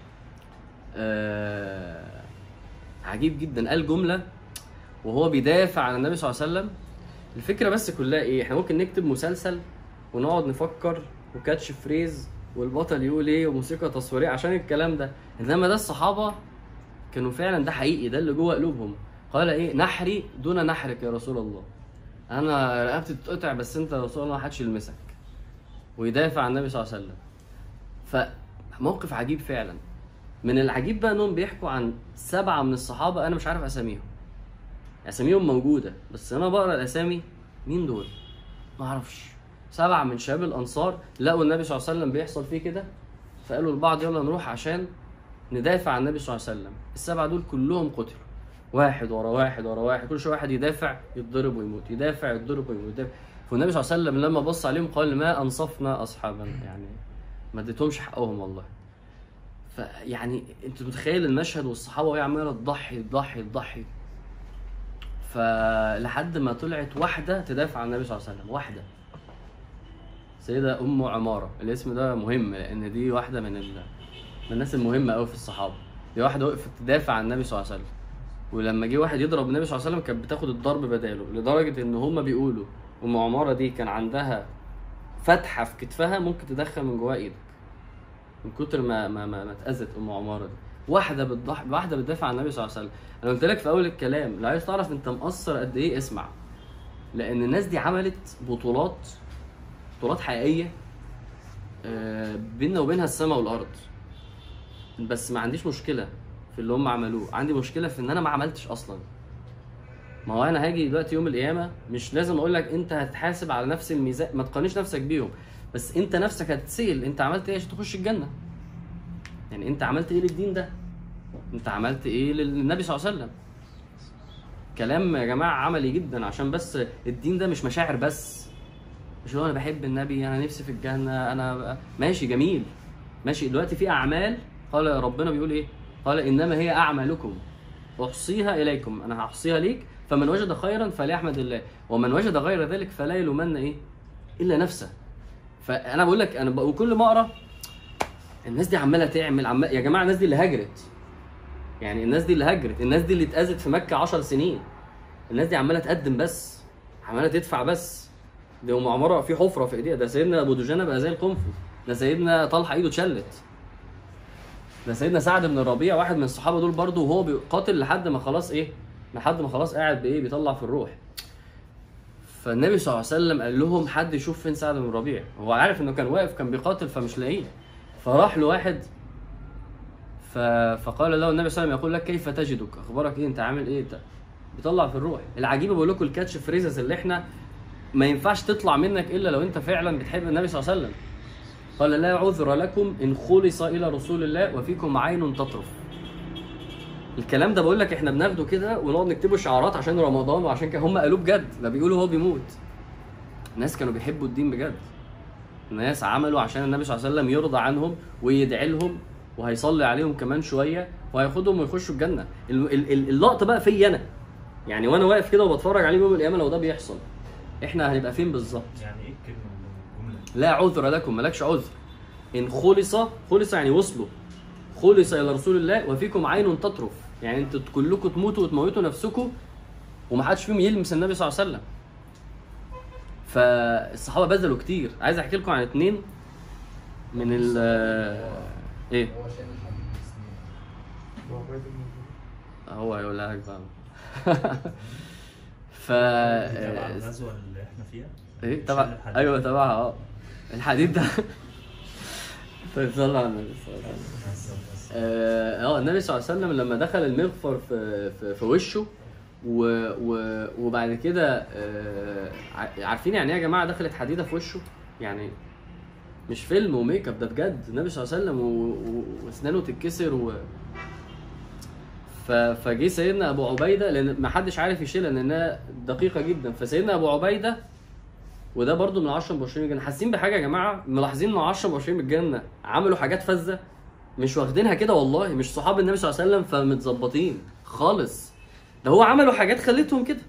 آه، عجيب جدا قال جمله وهو بيدافع عن النبي صلى الله عليه وسلم الفكره بس كلها ايه احنا ممكن نكتب مسلسل ونقعد نفكر وكاتش فريز والبطل يقول ايه وموسيقى تصويريه عشان الكلام ده انما ده الصحابه كانوا فعلا ده حقيقي ده اللي جوه قلوبهم قال ايه نحري دون نحرك يا رسول الله انا رقبتي تتقطع بس انت يا رسول الله ما حدش يلمسك ويدافع عن النبي صلى الله عليه وسلم فموقف عجيب فعلا من العجيب بقى انهم بيحكوا عن سبعه من الصحابه انا مش عارف اساميهم اساميهم موجوده بس انا بقرا الاسامي مين دول ما اعرفش سبعه من شباب الانصار لقوا النبي صلى الله عليه وسلم بيحصل فيه كده فقالوا لبعض يلا نروح عشان ندافع عن النبي صلى الله عليه وسلم السبعه دول كلهم قتلوا واحد ورا واحد ورا واحد كل شويه واحد يدافع يتضرب ويموت يدافع يتضرب ويموت يدافع فالنبي صلى الله عليه وسلم لما بص عليهم قال ما انصفنا اصحابا يعني ما اديتهمش حقهم والله فيعني انت متخيل المشهد والصحابه وهي عماله تضحي تضحي تضحي فلحد ما طلعت واحده تدافع عن النبي صلى الله عليه وسلم واحده سيده ام عماره الاسم ده مهم لان دي واحده من ال... من الناس المهمه قوي في الصحابه دي واحده وقفت تدافع عن النبي صلى الله عليه وسلم ولما جه واحد يضرب النبي صلى الله عليه وسلم كانت بتاخد الضرب بداله لدرجه ان هم بيقولوا ام عماره دي كان عندها فتحه في كتفها ممكن تدخل من جواها ايدك من كتر ما ما ما, ما اتاذت ام عماره دي واحده بتضح واحده بتدافع عن النبي صلى الله عليه وسلم انا قلت لك في اول الكلام لو عايز تعرف انت مقصر قد ايه اسمع لان الناس دي عملت بطولات بطولات حقيقيه آه، بيننا وبينها السماء والارض بس ما عنديش مشكله في اللي هم عملوه عندي مشكله في ان انا ما عملتش اصلا ما هو انا هاجي دلوقتي يوم القيامه مش لازم اقول لك انت هتحاسب على نفس الميزان ما تقارنيش نفسك بيهم بس انت نفسك هتتسال انت عملت ايه عشان تخش الجنه يعني انت عملت ايه للدين ده انت عملت ايه للنبي صلى الله عليه وسلم كلام يا جماعه عملي جدا عشان بس الدين ده مش مشاعر بس مش هو انا بحب النبي انا نفسي في الجنه انا ماشي جميل ماشي دلوقتي في اعمال قال ربنا بيقول ايه قال انما هي اعمالكم احصيها اليكم انا هحصيها ليك فمن وجد خيرا فليحمد الله ومن وجد غير ذلك فلا يلومن ايه الا نفسه فانا بقول لك انا بقول كل ما اقرا الناس دي عماله تعمل عمال يا جماعه الناس دي اللي هاجرت يعني الناس دي اللي هاجرت الناس دي اللي اتاذت في مكه 10 سنين الناس دي عماله تقدم بس عماله تدفع بس دي ام عماره في حفره في ايديها ده سيدنا ابو دجانه بقى زي القنفذ ده سيدنا طلحه ايده اتشلت ده سيدنا سعد بن الربيع واحد من الصحابه دول برضه وهو بيقاتل لحد ما خلاص ايه لحد ما خلاص قاعد بايه بيطلع في الروح فالنبي صلى الله عليه وسلم قال لهم حد يشوف فين سعد بن الربيع هو عارف انه كان واقف كان بيقاتل فمش لاقيه فراح له واحد ف... فقال له النبي صلى الله عليه وسلم يقول لك كيف تجدك اخبارك ايه انت عامل ايه انت بيطلع في الروح العجيبه بقول لكم الكاتش فريزز اللي احنا ما ينفعش تطلع منك الا لو انت فعلا بتحب النبي صلى الله عليه وسلم قال لا عذر لكم ان خلص الى رسول الله وفيكم عين تطرف الكلام ده بقول لك احنا بناخده كده ونقعد نكتبه شعارات عشان رمضان وعشان كده هم قالوه بجد ده بيقولوا هو بيموت الناس كانوا بيحبوا الدين بجد الناس عملوا عشان النبي صلى الله عليه وسلم يرضى عنهم ويدعي لهم وهيصلي عليهم كمان شويه وهياخدهم ويخشوا الجنه ال- ال- ال- اللقطه بقى فيا انا يعني وانا واقف كده وبتفرج عليه يوم القيامه لو ده بيحصل احنا هنبقى فين بالظبط يعني ايه الكلمه الجمله لا عذر لكم مالكش عذر ان خلص خلص يعني وصلوا خلص الى رسول الله وفيكم عين تطرف يعني انتوا كلكم تموتوا وتموتوا نفسكم وما حدش فيهم يلمس النبي صلى الله عليه وسلم فالصحابه بذلوا كتير عايز احكي لكم عن اتنين من ال ايه هو شايل الحديد بسنين هو هيقول لك بقى ف تبع الغزوه اللي احنا فيها ايه تبع شال الحديد. ايوه تبعها اه الحديد ده طيب صلى على النبي صلى الله عليه وسلم اه آه، النبي صلى الله عليه وسلم لما دخل المغفر في في, في وشه و و وبعد كده آه ع- عارفين يعني ايه يا جماعه دخلت حديده في وشه يعني مش فيلم وميك اب ده بجد النبي صلى الله عليه وسلم و- و- واسنانه تتكسر و ف- فجه سيدنا ابو عبيده لان ما حدش عارف يشيلها لانها دقيقه جدا فسيدنا ابو عبيده وده برضو من 10 مبشرين بالجنه حاسين بحاجه يا جماعه ملاحظين ان 10 مبشرين بالجنه عملوا حاجات فذه مش واخدينها كده والله مش صحاب النبي صلى الله عليه وسلم فمتظبطين خالص ده هو عملوا حاجات خلتهم كده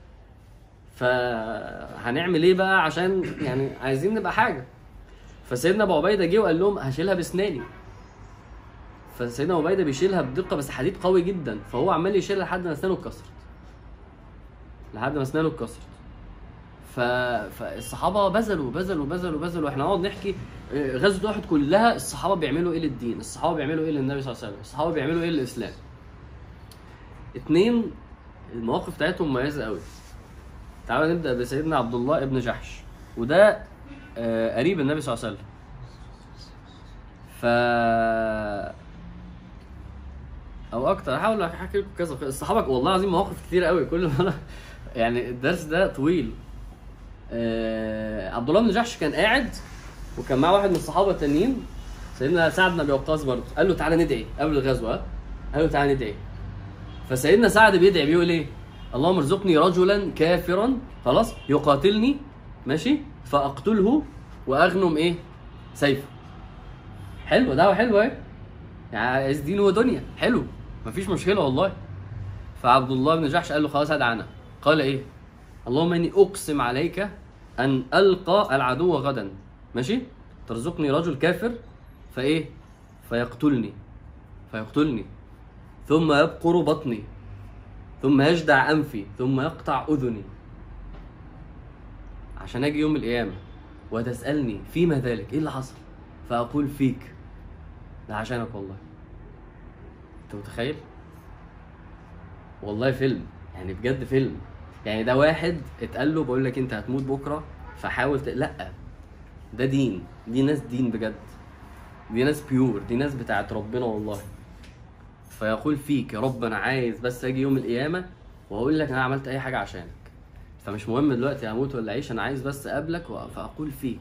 فهنعمل ايه بقى عشان يعني عايزين نبقى حاجه فسيدنا ابو عبيده جه وقال لهم هشيلها باسناني فسيدنا ابو عبيده بيشيلها بدقه بس حديد قوي جدا فهو عمال يشيلها لحد ما اسنانه اتكسرت لحد ما اسنانه اتكسرت ف... فالصحابه بذلوا بذلوا بذلوا بذلوا احنا نقعد نحكي آه، غزوه احد كلها الصحابه بيعملوا ايه للدين الصحابه بيعملوا ايه للنبي صلى الله عليه وسلم الصحابه بيعملوا ايه للاسلام اتنين المواقف بتاعتهم مميزه قوي تعالوا نبدا بسيدنا عبد الله ابن جحش وده آه، قريب النبي صلى الله عليه وسلم ف او اكتر هحاول احكي لكم كذا الصحابه والله العظيم مواقف كتير قوي كل ما انا يعني الدرس ده طويل آه عبد الله بن جحش كان قاعد وكان معاه واحد من الصحابه التانيين سيدنا سعد بن ابي وقاص برضه قال له تعالى ندعي قبل الغزوه ها؟ قال له تعالى ندعي فسيدنا سعد بيدعي بيقول ايه اللهم ارزقني رجلا كافرا خلاص يقاتلني ماشي فاقتله واغنم ايه سيفه حلو دعوه حلوه ايه يعني عايز دين ودنيا حلو مفيش مشكله والله فعبد الله بن جحش قال له خلاص ادعى انا قال ايه اللهم اني اقسم عليك ان القى العدو غدا ماشي ترزقني رجل كافر فايه فيقتلني فيقتلني ثم يبقر بطني ثم يجدع انفي ثم يقطع اذني عشان اجي يوم القيامه وتسالني فيما ذلك ايه اللي حصل فاقول فيك ده عشانك والله انت متخيل والله فيلم يعني بجد فيلم يعني ده واحد اتقال له بقول لك انت هتموت بكره فحاول ت... لا ده دين دي ناس دين بجد دي ناس بيور دي ناس بتاعت ربنا والله فيقول فيك يا رب انا عايز بس اجي يوم القيامه واقول لك انا عملت اي حاجه عشانك فمش مهم دلوقتي اموت ولا اعيش انا عايز بس اقابلك و- فاقول فيك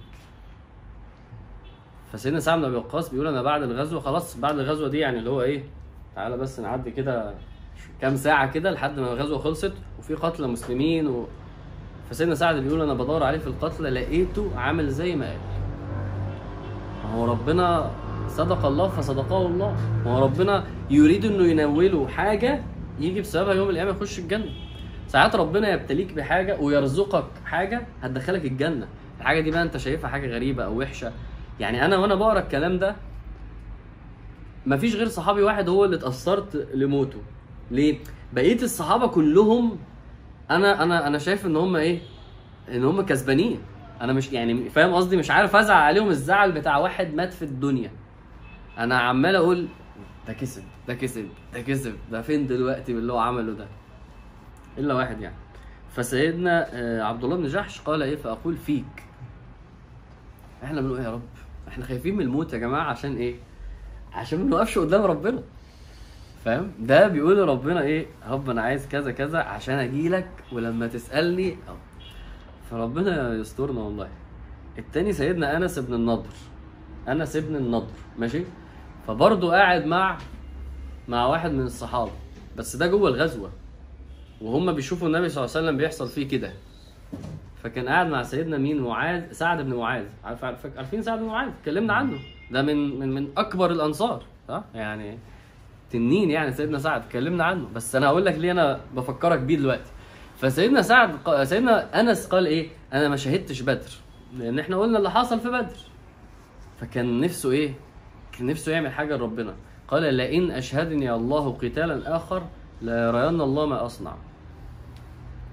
فسيدنا سعد بن ابي وقاص بيقول انا بعد الغزوه خلاص بعد الغزوه دي يعني اللي هو ايه تعالى بس نعدي كده كام ساعه كده لحد ما الغزوه خلصت وفي قتلى مسلمين و... فسيدنا سعد بيقول انا بدور عليه في القتلى لقيته عامل زي ما قال ما هو ربنا صدق الله فصدقه الله ما هو ربنا يريد انه ينوله حاجه يجي بسببها يوم القيامه يخش الجنه ساعات ربنا يبتليك بحاجه ويرزقك حاجه هتدخلك الجنه الحاجه دي بقى انت شايفها حاجه غريبه او وحشه يعني انا وانا بقرا الكلام ده مفيش غير صحابي واحد هو اللي اتاثرت لموته ليه بقيه الصحابه كلهم انا انا انا شايف ان هم ايه ان هم كسبانين انا مش يعني فاهم قصدي مش عارف ازعل عليهم الزعل بتاع واحد مات في الدنيا انا عمال اقول ده كسب ده كسب ده كسب ده فين دلوقتي باللي هو عمله ده الا واحد يعني فسيدنا آه، عبد الله بن جحش قال ايه فاقول فيك احنا بنقول إيه يا رب احنا خايفين من الموت يا جماعه عشان ايه عشان ما نوقفش قدام ربنا فاهم ده بيقول لربنا ايه يا رب انا عايز كذا كذا عشان اجي لك ولما تسالني أو- فربنا يسترنا والله التاني سيدنا انس بن النضر انس بن النضر ماشي فبرضه قاعد مع مع واحد من الصحابه بس ده جوه الغزوه وهم بيشوفوا النبي صلى الله عليه وسلم بيحصل فيه كده فكان قاعد مع سيدنا مين معاذ سعد بن معاذ عارف عارف عارفين سعد بن معاذ اتكلمنا عنه ده من من من اكبر الانصار صح يعني تنين يعني سيدنا سعد اتكلمنا عنه بس انا هقول لك ليه انا بفكرك بيه دلوقتي فسيدنا سعد ق- سيدنا انس قال ايه انا ما شهدتش بدر لان احنا قلنا اللي حصل في بدر فكان نفسه ايه كان نفسه يعمل حاجه لربنا قال لئن اشهدني الله قتالا اخر لا يرين الله ما اصنع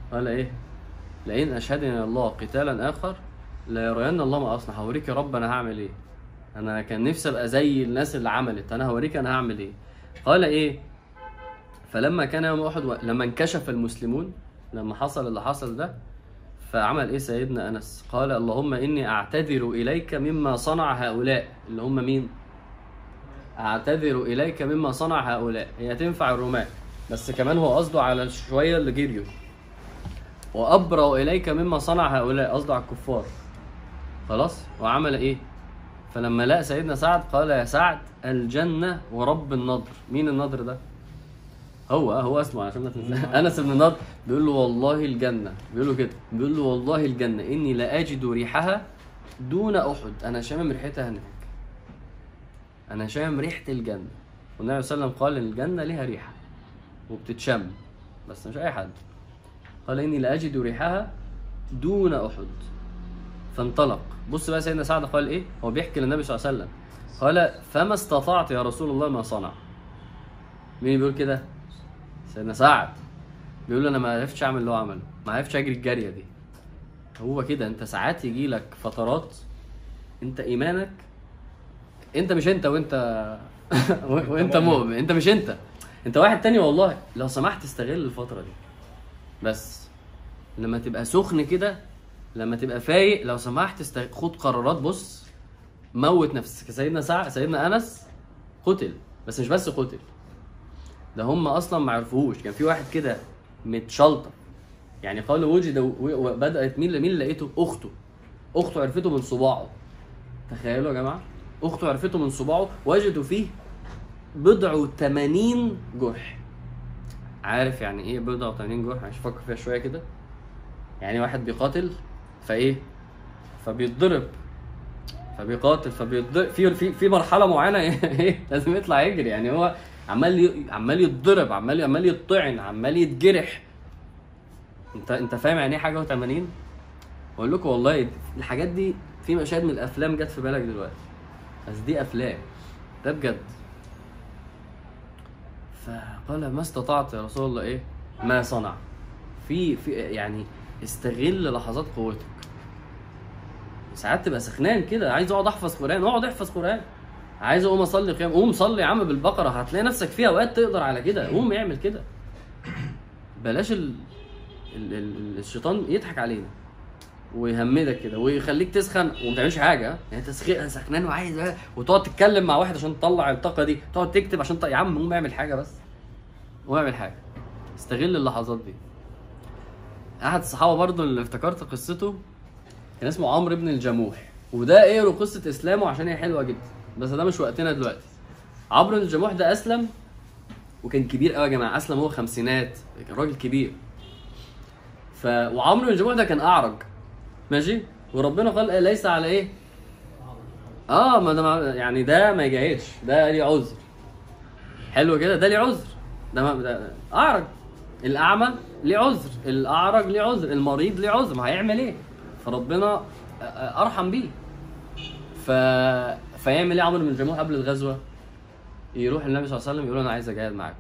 قال ايه لئن اشهدني الله قتالا اخر لا يرين الله ما اصنع هوريك يا رب انا هعمل ايه انا كان نفسي ابقى زي الناس اللي عملت انا هوريك انا هعمل ايه قال ايه فلما كان يوم احد و... لما انكشف المسلمون لما حصل اللي حصل ده فعمل ايه سيدنا انس قال اللهم اني اعتذر اليك مما صنع هؤلاء اللي هم مين اعتذر اليك مما صنع هؤلاء هي تنفع الرماة بس كمان هو قصده على الشويه اللي جريوا وابرأ اليك مما صنع هؤلاء قصده على الكفار خلاص وعمل ايه فلما لقى سيدنا سعد قال يا سعد الجنه ورب النضر مين النضر ده هو هو اسمه عشان ما تنساش انس بن نضر بيقول له والله الجنه بيقول له كده بيقول له والله الجنه اني لا اجد ريحها دون احد انا شامم ريحتها هناك انا شامم ريحه الجنه والنبي صلى الله عليه وسلم قال ان الجنه ليها ريحه وبتتشم بس مش اي حد قال اني لا اجد ريحها دون احد فانطلق بص بقى سيدنا سعد قال ايه هو بيحكي للنبي صلى الله عليه وسلم قال فما استطعت يا رسول الله ما صنع مين بيقول كده سيدنا سعد بيقول له انا ما عرفتش اعمل اللي هو عمله ما عرفتش اجري الجاريه دي هو كده انت ساعات يجي لك فترات انت ايمانك انت مش انت وانت و- وانت مؤمن انت مش انت انت واحد تاني والله لو سمحت استغل الفتره دي بس لما تبقى سخن كده لما تبقى فايق لو سمحت است... خد قرارات بص موت نفسك سيدنا سعد سيدنا انس قتل بس مش بس قتل ده هم اصلا ما عرفوهوش كان في واحد كده متشلطه يعني قالوا وجد و- وبدات مين مين اللي لقيته اخته اخته عرفته من صباعه تخيلوا يا جماعه اخته عرفته من صباعه وجدوا فيه بضع وثمانين جرح عارف يعني ايه بضع وثمانين جرح مش فكر فيها شويه كده يعني واحد بيقاتل فايه فبيتضرب فبيقاتل فبيتضرب في في في مرحله معينه ايه لازم يطلع يجري يعني هو عمال ي... عمال يتضرب عمال عمال يطعن عمال يتجرح انت انت فاهم يعني ايه حاجه و80 بقول لكم والله الحاجات دي في مشاهد من الافلام جت في بالك دلوقتي بس دي افلام ده بجد فقال ما استطعت يا رسول الله ايه ما صنع في في يعني استغل لحظات قوتك ساعات تبقى سخنان كده عايز اقعد احفظ قران اقعد احفظ قران عايز اقوم اصلي قيام قوم صلي يا عم بالبقره هتلاقي نفسك في اوقات تقدر على كده قوم اعمل كده بلاش ال... ال... ال... الشيطان يضحك علينا ويهمدك كده ويخليك تسخن وما تعملش حاجه يعني انت سخ- سخنان وعايز وتقعد تتكلم مع واحد عشان تطلع الطاقه دي تقعد تكتب عشان ت... يا عم قوم اعمل حاجه بس قوم اعمل حاجه استغل اللحظات دي احد الصحابه برضو اللي افتكرت قصته كان اسمه عمرو بن الجموح وده ايه له قصه اسلامه عشان هي حلوه جدا بس ده مش وقتنا دلوقتي عمرو بن الجموح ده اسلم وكان كبير قوي يا جماعه اسلم هو خمسينات كان راجل كبير ف وعمرو بن الجموح ده كان اعرج ماشي وربنا قال إيه ليس على ايه اه ما ده ما- يعني ده ما يجاهدش ده ليه عذر حلو كده ده ليه عذر ده, ما ده اعرج الاعمى ليه عذر الاعرج ليه عذر المريض ليه عذر ما هيعمل ايه فربنا أ- أ- ارحم بيه ف فيعمل ايه عمرو بن الجموح قبل الغزوه يروح النبي صلى الله عليه وسلم يقول له انا عايز اجاهد معاكم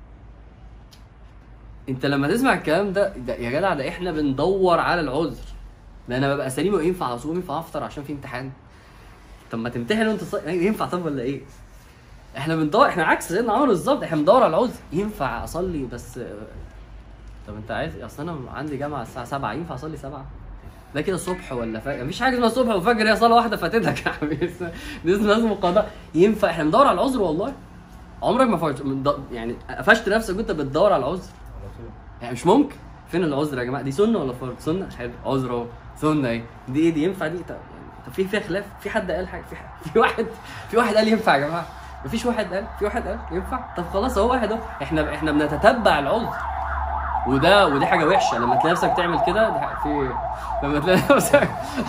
انت لما تسمع الكلام ده, ده يا جدع ده احنا بندور على العذر ده انا ببقى سليم وينفع اصوم ينفع افطر عشان في امتحان طب ما تمتحن وانت ص... ينفع طب ولا ايه احنا بندور احنا عكس سيدنا عمرو بالظبط احنا بندور على العذر ينفع اصلي بس طب انت عايز اصل انا عندي جامعه الساعه 7 ينفع اصلي 7 ده كده صبح ولا فجر مفيش حاجه اسمها صبح وفجر هي صلاه واحده فاتتك يا حبيبي دي اسمها اسمه قضاء ينفع احنا بندور على العذر والله عمرك ما فكرت يعني قفشت نفسك وانت بتدور على العذر على طول يعني مش ممكن فين العذر يا جماعه دي سنه ولا فرض سنه حلو عذر اهو سنه ايه دي ايه دي ينفع دي طب يعني طب في فيها خلاف في حد قال حاجه في حد في واحد في واحد قال ينفع يا جماعه مفيش واحد قال في واحد قال ينفع طب خلاص هو واحد اهو احنا احنا بنتتبع العذر وده ودي حاجه وحشه لما تلاقي نفسك تعمل كده دي حاجة- في لما تلاقي نفسك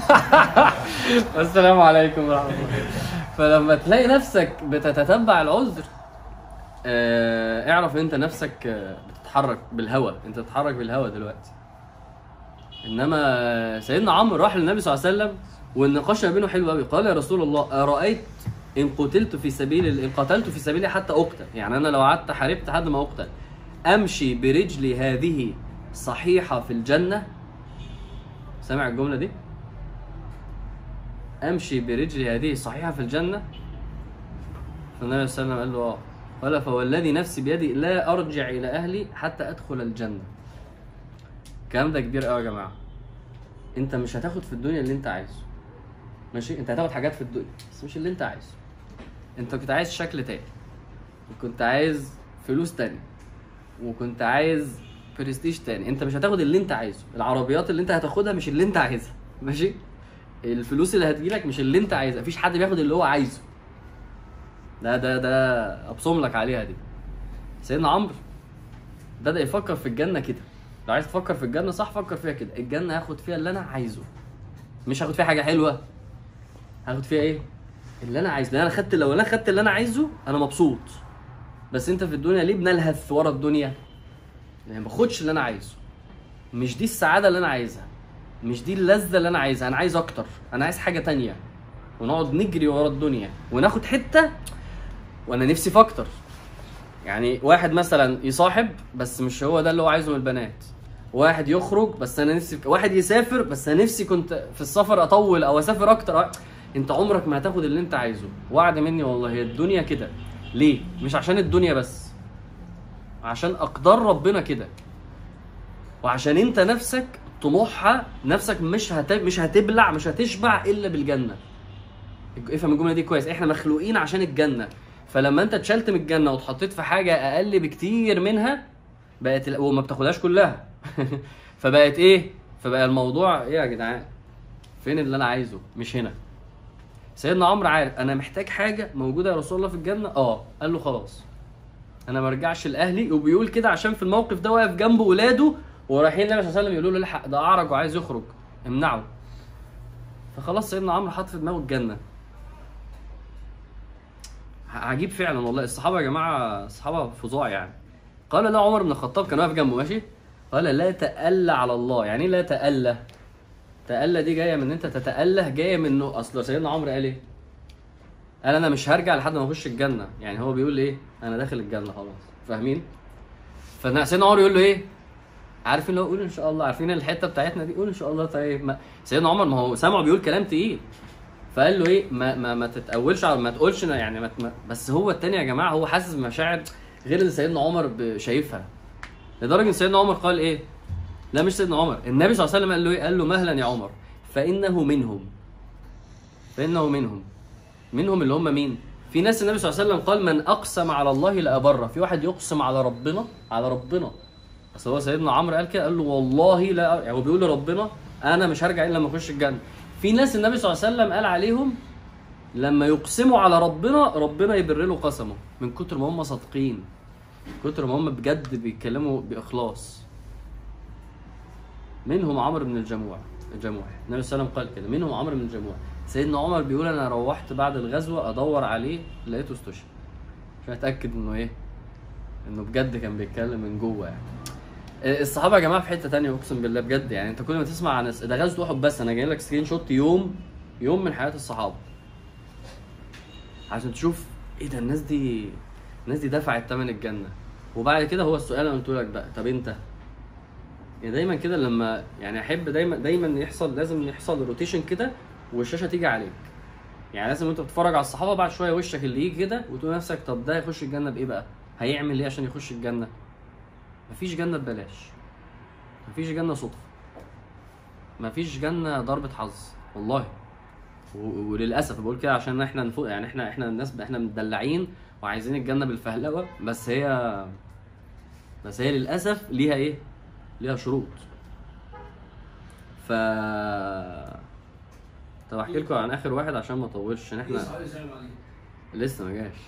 السلام عليكم ورحمه الله فلما تلاقي نفسك بتتتبع العذر آه، اعرف ان انت نفسك آه، بتتحرك بالهوى انت بتتحرك بالهوى دلوقتي انما سيدنا عمرو راح للنبي صلى الله عليه وسلم والنقاش ما بينه حلو قوي قال يا رسول الله ارايت ان قتلت في سبيل ان قتلت في سبيلي حتى اقتل يعني انا لو قعدت حاربت لحد ما اقتل امشي برجلي هذه صحيحه في الجنه سامع الجمله دي امشي برجلي هذه صحيحه في الجنه فالنبي صلى الله عليه وسلم قال له اه قال فوالذي نفسي بيدي لا ارجع الى اهلي حتى ادخل الجنه الكلام ده كبير قوي يا جماعه انت مش هتاخد في الدنيا اللي انت عايزه ماشي انت هتاخد حاجات في الدنيا بس مش اللي انت عايزه انت كنت عايز شكل تاني وكنت عايز فلوس تاني وكنت عايز برستيج تاني انت مش هتاخد اللي انت عايزه العربيات اللي انت هتاخدها مش اللي انت عايزها ماشي الفلوس اللي هتجيلك مش اللي انت عايزها مفيش حد بياخد اللي هو عايزه ده ده ده ابصم لك عليها دي سيدنا عمرو بدا يفكر في الجنه كده لو عايز تفكر في الجنه صح فكر فيها كده الجنه هاخد فيها اللي انا عايزه مش هاخد فيها حاجه حلوه هاخد فيها ايه اللي انا عايزه لان انا خدت لو انا خدت اللي انا عايزه انا مبسوط بس انت في الدنيا ليه بنلهث ورا الدنيا يعني ما باخدش اللي انا عايزه مش دي السعاده اللي انا عايزها مش دي اللذه اللي انا عايزها انا عايز اكتر انا عايز حاجه تانية ونقعد نجري ورا الدنيا وناخد حته وانا نفسي في اكتر يعني واحد مثلا يصاحب بس مش هو ده اللي هو عايزه من البنات واحد يخرج بس انا نفسي واحد يسافر بس انا نفسي كنت في السفر اطول او اسافر اكتر انت عمرك ما هتاخد اللي انت عايزه وعد مني والله هي الدنيا كده ليه مش عشان الدنيا بس عشان اقدار ربنا كده وعشان انت نفسك طموحها نفسك مش هت... مش هتبلع مش هتشبع الا بالجنه افهم الجمله دي كويس احنا مخلوقين عشان الجنه فلما انت اتشلت من الجنه واتحطيت في حاجه اقل بكتير منها بقت ال- وما بتاخدهاش كلها فبقت ايه فبقى الموضوع ايه يا جدعان فين اللي انا عايزه مش هنا سيدنا عمرو عارف انا محتاج حاجه موجوده يا رسول الله في الجنه اه قال له خلاص انا ما ارجعش لاهلي وبيقول كده عشان في الموقف ده واقف جنب ولاده ورايحين النبي صلى الله عليه وسلم يقولوا له الحق ده اعرج وعايز يخرج امنعه فخلاص سيدنا عمرو حط في دماغه الجنه عجيب فعلا والله الصحابه يا جماعه الصحابه فظاع يعني قال له عمر بن الخطاب كان واقف جنبه ماشي قال لا تألى على الله يعني ايه لا تألى تألى دي جايه من انت تتأله جايه من انه اصل سيدنا عمرو قال ايه قال انا مش هرجع لحد ما اخش الجنه يعني هو بيقول ايه انا داخل الجنه خلاص فاهمين فسيدنا عمر يقول له ايه عارفين اللي هو قول ان شاء الله عارفين الحته بتاعتنا دي قول ان شاء الله طيب ما سيدنا عمر ما هو سامعه بيقول كلام تقيل فقال له ايه ما ما, ما تتاولش على- ما تقولش أنا يعني ما ت- ما بس هو التاني يا جماعه هو حاسس بمشاعر غير اللي سيدنا عمر ب- شايفها لدرجه ان سيدنا عمر قال ايه لا مش سيدنا عمر النبي صلى الله عليه وسلم قال له ايه قال له مهلا يا عمر فانه منهم فانه منهم منهم اللي هم مين في ناس النبي صلى الله عليه وسلم قال من اقسم على الله لابره في واحد يقسم على ربنا على ربنا اصل هو سيدنا عمرو قال كده قال له والله لا يعني هو بيقول لربنا انا مش هرجع الا لما اخش الجنه في ناس النبي صلى الله عليه وسلم قال عليهم لما يقسموا على ربنا ربنا يبر له قسمه من كتر ما هم صادقين من كتر ما هم بجد بيتكلموا باخلاص منهم عمرو بن الجموع الجموع النبي صلى الله عليه وسلم قال كده منهم عمرو بن الجموع سيدنا عمر بيقول انا روحت بعد الغزوه ادور عليه لقيته استشهد عشان اتاكد انه ايه انه بجد كان بيتكلم من جوه يعني الصحابه يا جماعه في حته تانية اقسم بالله بجد يعني انت كل ما تسمع عن ده غزوه احد بس انا جاي لك سكرين شوت يوم يوم من حياه الصحابه عشان تشوف ايه ده الناس دي الناس دي دفعت ثمن الجنه وبعد كده هو السؤال اللي قلت لك بقى طب انت يعني دايما كده لما يعني احب دايما دايما يحصل لازم يحصل روتيشن كده والشاشه تيجي عليك يعني لازم انت بتتفرج على الصحابه بعد شويه وشك اللي يجي كده وتقول لنفسك طب ده يخش الجنه بايه بقى؟ هيعمل ايه عشان يخش الجنه؟ مفيش جنه ببلاش مفيش جنه صدفه مفيش جنه ضربه حظ والله و- وللاسف بقول كده عشان احنا نفوق يعني احنا احنا الناس احنا مدلعين وعايزين الجنه بالفهلوه بس هي بس هي للاسف ليها ايه؟ ليها شروط ف طب احكي لكم عن اخر واحد عشان ما اطولش عشان احنا سؤال يسلم عليك لسه ما جاش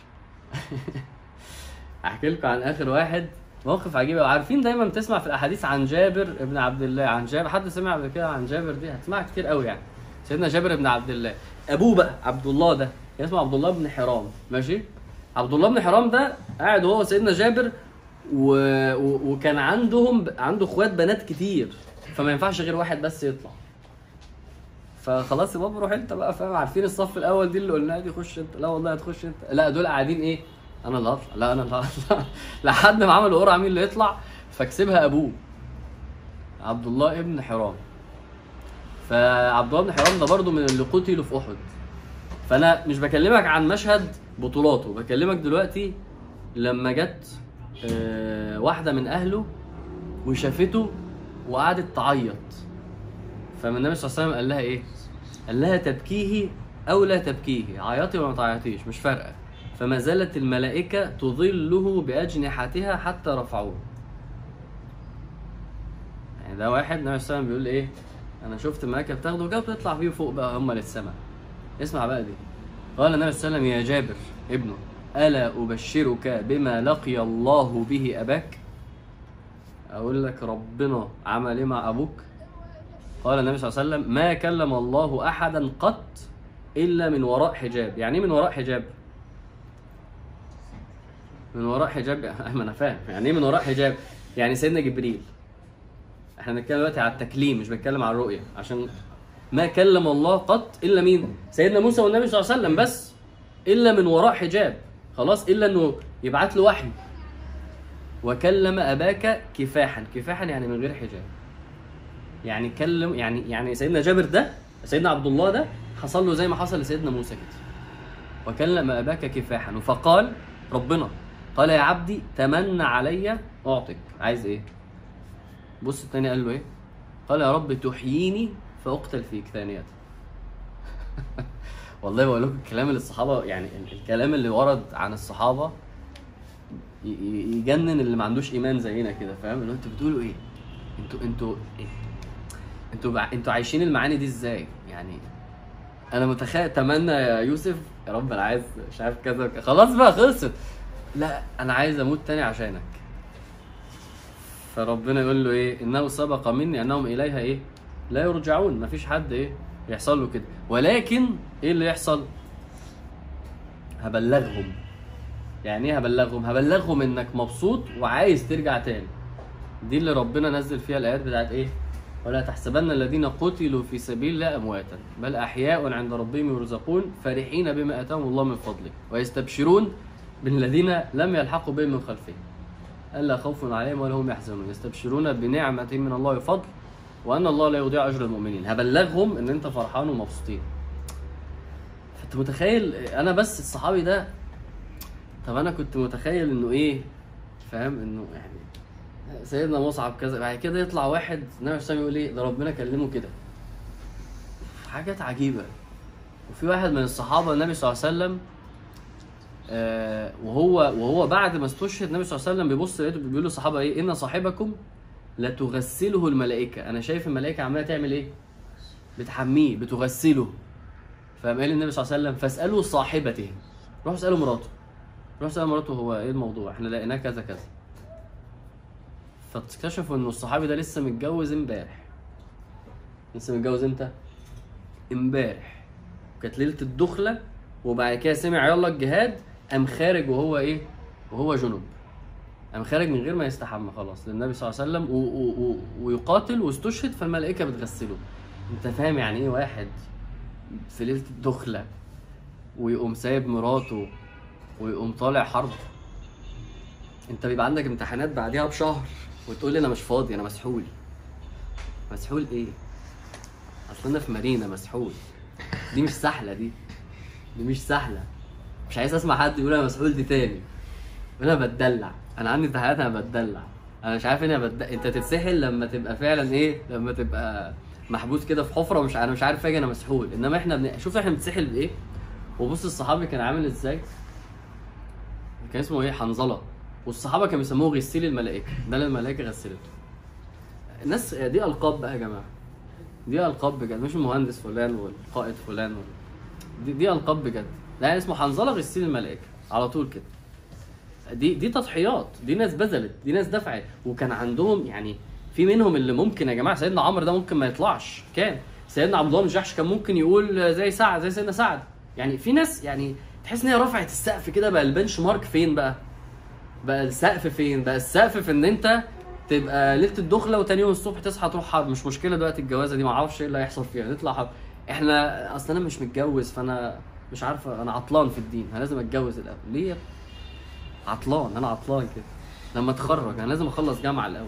احكي لكم عن اخر واحد موقف عجيب أوي. عارفين دايما بتسمع في الاحاديث عن جابر ابن عبد الله عن جابر حد سمع قبل كده عن جابر دي هتسمعها كتير قوي يعني سيدنا جابر بن عبد الله ابوه بقى عبد الله ده كان اسمه عبد الله بن حرام ماشي عبد الله بن حرام ده قاعد هو وسيدنا جابر و... و... وكان عندهم عنده اخوات بنات كتير فما ينفعش غير واحد بس يطلع فخلاص يا بابا روح انت بقى فاهم عارفين الصف الاول دي اللي قلناها دي خش انت لا والله هتخش انت لا دول قاعدين ايه انا اللي هطلع لا انا اللي هطلع لحد ما عملوا قرعه مين اللي يطلع فكسبها ابوه عبد الله ابن حرام فعبد الله بن حرام ده برضه من اللي قتلوا في احد فانا مش بكلمك عن مشهد بطولاته بكلمك دلوقتي لما جت آه، واحده من اهله وشافته وقعدت تعيط فمن النبي صلى الله عليه وسلم قال لها ايه قال لها تبكيه او لا تبكيه عيطي ولا ما تعيطيش مش فارقه فما زالت الملائكه تظله باجنحتها حتى رفعوه يعني ده واحد النبي صلى الله عليه وسلم بيقول ايه انا شفت الملائكه بتاخده كده بتطلع بيه فوق بقى هم للسماء اسمع بقى دي قال النبي صلى الله عليه وسلم يا جابر ابنه الا ابشرك بما لقي الله به اباك اقول لك ربنا عمل ايه مع ابوك قال النبي صلى الله عليه وسلم ما كلم الله احدا قط الا من وراء حجاب يعني ايه من وراء حجاب من وراء حجاب ما انا فاهم يعني ايه من وراء حجاب يعني سيدنا جبريل احنا بنتكلم دلوقتي على التكليم مش بنتكلم على الرؤيه عشان ما كلم الله قط الا مين سيدنا موسى والنبي صلى الله عليه وسلم بس الا من وراء حجاب خلاص الا انه يبعت له وحي وكلم اباك كفاحا كفاحا يعني من غير حجاب يعني كلم يعني يعني سيدنا جابر ده سيدنا عبد الله ده حصل له زي ما حصل لسيدنا موسى كده وكلم اباك كفاحا فقال ربنا قال يا عبدي تمنى علي اعطك عايز ايه بص التاني قال له ايه قال يا رب تحييني فاقتل فيك ثانية والله بقول لكم الكلام اللي الصحابه يعني ال- الكلام اللي ورد عن الصحابه ي- ي- يجنن اللي ما عندوش ايمان زينا كده فاهم اللي هو انتوا بتقولوا ايه انتوا انتوا إيه؟ انتوا بع- انتوا عايشين المعاني دي ازاي يعني انا متخيل اتمنى يا يوسف يا رب انا عايز مش عارف كذا وكذا. خلاص بقى خلصت لا انا عايز اموت تاني عشانك فربنا يقول له ايه انه سبق مني انهم اليها ايه لا يرجعون مفيش حد ايه يحصل له كده ولكن ايه اللي يحصل هبلغهم يعني ايه هبلغهم هبلغهم انك مبسوط وعايز ترجع تاني دي اللي ربنا نزل فيها الايات بتاعت ايه ولا تحسبن الذين قتلوا في سبيل الله امواتا بل احياء عند ربهم يرزقون فرحين بما اتاهم الله من فضله ويستبشرون بالذين لم يلحقوا بهم من خلفهم الا خوف عليهم ولا هم يحزنون يستبشرون بنعمه من الله وفضل وان الله لا يضيع اجر المؤمنين هبلغهم ان انت فرحان ومبسوطين فانت متخيل انا بس الصحابي ده طب انا كنت متخيل انه ايه فاهم انه يعني سيدنا مصعب كذا بعد كده يطلع واحد النبي صلى الله عليه وسلم يقول ايه ده ربنا كلمه كده حاجات عجيبه وفي واحد من الصحابه النبي صلى الله عليه وسلم آه وهو وهو بعد ما استشهد النبي صلى الله عليه وسلم بيبص لقيته بيقول للصحابه ايه ان صاحبكم لتغسله الملائكه انا شايف الملائكه عماله تعمل ايه بتحميه بتغسله فقام قال النبي صلى الله عليه وسلم فاسالوا صاحبته روحوا اسالوا مراته روحوا اسالوا مراته هو ايه الموضوع احنا لقيناه كذا كذا فاكتشفوا انه الصحابي ده لسه متجوز امبارح لسه متجوز امتى امبارح كانت ليله الدخله وبعد كده سمع يلا الجهاد قام خارج وهو ايه وهو جنب قام خارج من غير ما يستحمى خلاص للنبي صلى الله عليه وسلم و و و ويقاتل واستشهد فالملائكه بتغسله انت فاهم يعني ايه واحد في ليله الدخله ويقوم سايب مراته ويقوم طالع حرب انت بيبقى عندك امتحانات بعديها بشهر وتقول لي انا مش فاضي انا مسحول مسحول ايه اصل انا في مارينا مسحول دي مش سهله دي دي مش سهله مش عايز اسمع حد يقول انا مسحول دي تاني انا بتدلع انا عندي امتحانات انا بتدلع انا مش عارف انا بد... انت تتسحل لما تبقى فعلا ايه لما تبقى محبوس كده في حفره ومش انا مش عارف اجي انا مسحول انما احنا بن... شوف احنا بنتسحل بايه وبص الصحابي كان عامل ازاي كان اسمه ايه حنظله والصحابه كانوا بيسموه غسيل الملائكه ده اللي الملائكه غسلته الناس دي القاب بقى يا جماعه دي القاب بجد مش المهندس فلان والقائد فلان ولا دي, دي القاب بجد ده يعني اسمه حنظله غسيل الملائكه على طول كده دي دي تضحيات دي ناس بذلت دي ناس دفعت وكان عندهم يعني في منهم اللي ممكن يا جماعه سيدنا عمرو ده ممكن ما يطلعش كان سيدنا عبد الله بن جحش كان ممكن يقول زي سعد زي سيدنا سعد يعني في ناس يعني تحس ان هي رفعت السقف كده بقى البنش مارك فين بقى بقى السقف فين بقى السقف في ان انت تبقى ليله الدخله وتاني يوم الصبح تصحى تروح حرب مش مشكله دلوقتي الجوازه دي ما اعرفش ايه اللي هيحصل فيها نطلع حرب احنا اصل انا مش متجوز فانا مش عارفه انا عطلان في الدين انا لازم اتجوز الاول ليه يا ابني؟ عطلان انا عطلان كده لما اتخرج انا لازم اخلص جامعه الاول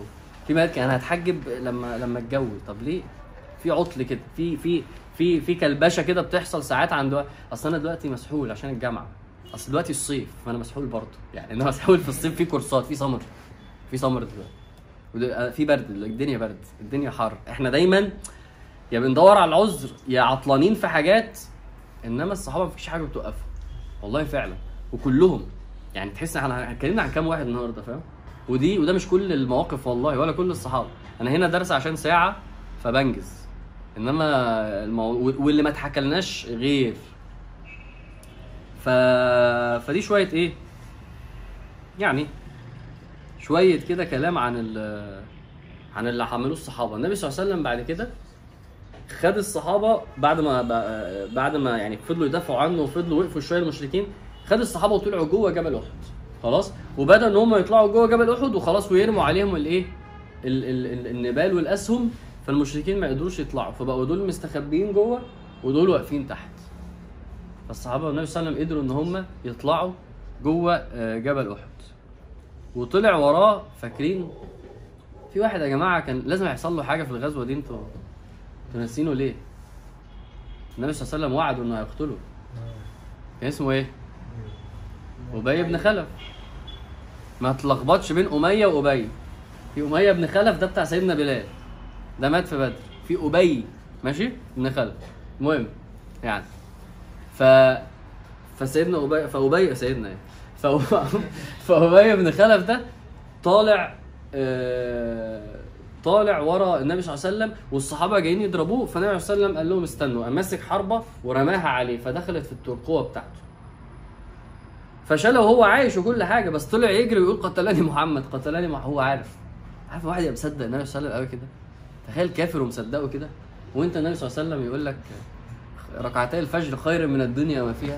في بنات كان انا هتحجب لما لما اتجوز طب ليه في عطل كده في في في في كلبشه كده بتحصل ساعات عند واحد. اصل انا دلوقتي مسحول عشان الجامعه اصل دلوقتي الصيف فانا مسحول برضه يعني انا مسحول في الصيف في كورسات في سمر في سمر دلوقتي ود- في برد الدنيا برد الدنيا حر احنا دايما يا بندور على العذر يا عطلانين في حاجات انما الصحابه مفيش حاجه بتوقفهم والله فعلا وكلهم يعني تحس احنا اتكلمنا عن كام واحد النهارده فاهم ودي وده مش كل المواقف والله ولا كل الصحابه انا هنا درس عشان ساعه فبنجز انما المو... واللي ما اتحكلناش غير ف... فدي شويه ايه يعني شويه كده كلام عن ال... عن اللي عملوه الصحابه النبي صلى الله عليه وسلم بعد كده خد الصحابه بعد ما ب- بعد ما يعني فضلوا يدافعوا عنه وفضلوا وقفوا شويه المشركين خد الصحابه وطلعوا جوه جبل احد خلاص وبدا ان هم يطلعوا جوه جبل احد وخلاص ويرموا عليهم الايه ال- ال- ال- النبال والاسهم فالمشركين ما قدروش يطلعوا فبقوا دول مستخبيين جوه ودول واقفين تحت فالصحابه والنبي صلى الله عليه وسلم قدروا ان هم يطلعوا جوه آه، جبل احد وطلع وراه فاكرين في واحد يا جماعه كان لازم يحصل له حاجه في الغزوه دي انتوا انتوا ناسينه ليه؟ النبي صلى الله عليه وسلم وعده انه هيقتله كان اسمه ايه؟ ابي بن خلف ما تلخبطش بين اميه وابي في اميه بن خلف ده بتاع سيدنا بلال ده مات في بدر في ابي ماشي بن خلف المهم يعني ف فسيدنا ابي فابي سيدنا يعني فأب- فابي بن خلف ده طالع آه، طالع ورا النبي صلى الله عليه وسلم والصحابه جايين يضربوه فالنبي صلى الله عليه وسلم قال لهم استنوا قام ماسك حربه ورماها عليه فدخلت في الترقوه بتاعته فشاله وهو عايش وكل حاجه بس طلع يجري ويقول قتلني محمد قتلني محمد هو عارف عارف واحد يبقى مصدق النبي صلى الله عليه وسلم قوي كده تخيل كافر ومصدقه كده وانت النبي صلى الله عليه وسلم يقول لك ركعتي الفجر خير من الدنيا وما فيها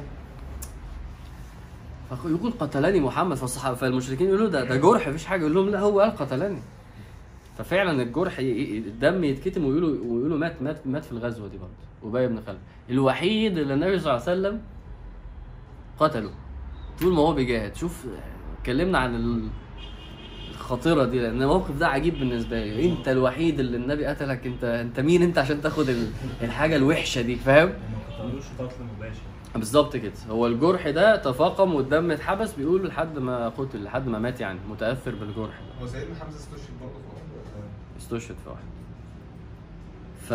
فيقول قتلني محمد فالصحابه فالمشركين يقولوا ده ده جرح مفيش حاجه يقول لهم لا هو قال قتلني ففعلا الجرح ي- ي- الدم يتكتم ويقولوا ويقولوا مات مات مات في الغزوه دي برضه ابي بن خلف الوحيد اللي النبي صلى الله عليه وسلم قتله طول ما هو بيجاهد شوف اتكلمنا عن ال- الخطيره دي لان الموقف ده عجيب بالنسبه لي انت الوحيد اللي النبي قتلك انت انت مين انت عشان تاخد ال- الحاجه الوحشه دي فاهم ما قتلوش قتل مباشر بالظبط كده هو الجرح ده تفاقم والدم اتحبس بيقولوا لحد ما قتل لحد ما مات يعني متاثر بالجرح ده هو سيدنا حمزه استشهد برضه في أحد ولا؟ استشهد في واحد ف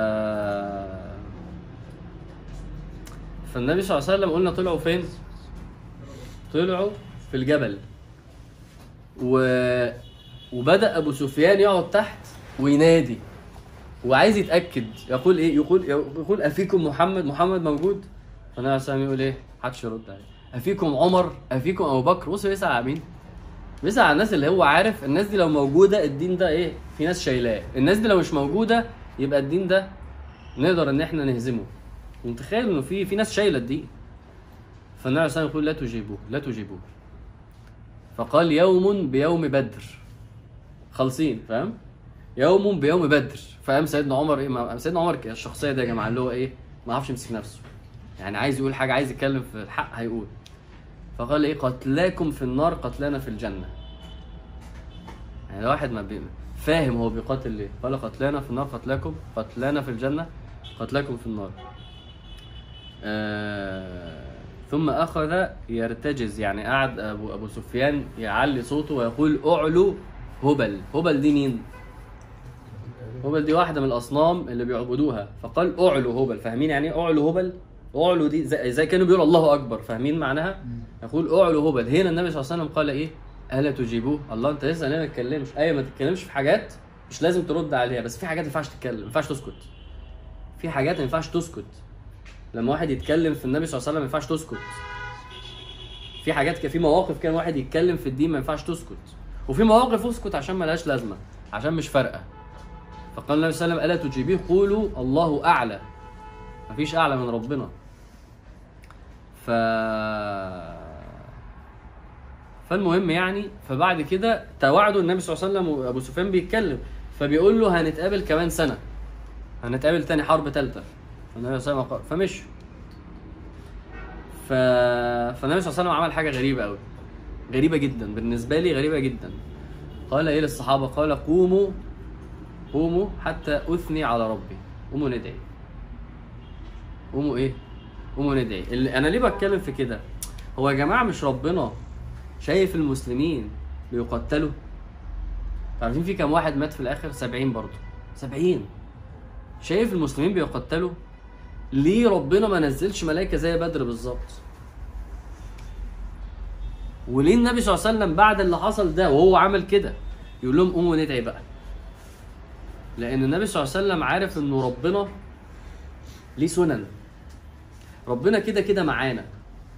فالنبي صلى الله عليه وسلم قلنا طلعوا فين؟ طلعوا في الجبل و... وبدأ أبو سفيان يقعد تحت وينادي وعايز يتأكد يقول إيه؟ يقول يقول أفيكم محمد محمد موجود؟ فالنبي صلى الله عليه وسلم يقول إيه؟ محدش يرد عليه أفيكم عمر؟ أفيكم أبو بكر؟ بص بيسأل على مين؟ بيسأل على الناس اللي هو عارف الناس دي لو موجودة الدين ده إيه؟ في ناس شايلاه الناس دي لو مش موجودة يبقى الدين ده نقدر إن إحنا نهزمه ومتخيل إنه في في ناس شايلة الدين فالنبي صلى الله عليه وسلم يقول لا تجيبوه لا تجيبوه فقال يوم بيوم بدر خالصين فاهم يوم بيوم بدر فقام سيدنا عمر ايه ما- سيدنا عمر الشخصيه دي يا جماعه اللي هو ايه ما يعرفش يمسك نفسه يعني عايز يقول حاجه عايز يتكلم في الحق هيقول فقال ايه قتلاكم في النار قتلانا في الجنه يعني ده واحد ما بي... فاهم هو بيقاتل ليه قال قتلانا في النار قتلاكم قتلانا في الجنه قتلاكم في النار آه... ثم اخذ يرتجز يعني قعد ابو ابو سفيان يعلي صوته ويقول اعلو هبل هبل دي مين هبل دي واحده من الاصنام اللي بيعبدوها فقال اعلو هبل فاهمين يعني ايه اعلو هبل اعلو دي زي, زي كانوا بيقولوا الله اكبر فاهمين معناها يقول اعلو هبل هنا النبي صلى الله عليه وسلم قال ايه الا تجيبوه الله انت لسه ليه ما تتكلمش ايوه ما تتكلمش في حاجات مش لازم ترد عليها بس في حاجات ما ينفعش تتكلم ما ينفعش تسكت في حاجات ما ينفعش تسكت لما واحد يتكلم في النبي صلى الله عليه وسلم ما ينفعش تسكت في حاجات كده في مواقف كان واحد يتكلم في الدين ما ينفعش تسكت وفي مواقف اسكت عشان ملهاش لازمه عشان مش فارقه فقال النبي صلى الله عليه وسلم الا تجيبيه قولوا الله اعلى مفيش اعلى من ربنا ف فالمهم يعني فبعد كده توعدوا النبي صلى الله عليه وسلم وابو سفيان بيتكلم فبيقول له هنتقابل كمان سنه هنتقابل تاني حرب تالته فالنبي صلى الله عليه وسلم قال فمشوا ف... فالنبي صلى الله عليه وسلم عمل حاجه غريبه قوي غريبه جدا بالنسبه لي غريبه جدا قال ايه للصحابه قال قوموا قوموا حتى اثني على ربي قوموا ندعي قوموا ايه قوموا ندعي اللي انا ليه بتكلم في كده هو يا جماعه مش ربنا شايف المسلمين بيقتلوا عارفين في كام واحد مات في الاخر 70 برضه 70 شايف المسلمين بيقتلوا ليه ربنا ما نزلش ملائكه زي بدر بالظبط وليه النبي صلى الله عليه وسلم بعد اللي حصل ده وهو عمل كده يقول لهم قوموا ندعي بقى لان النبي صلى الله عليه وسلم عارف انه ربنا ليه سنن ربنا كده كده معانا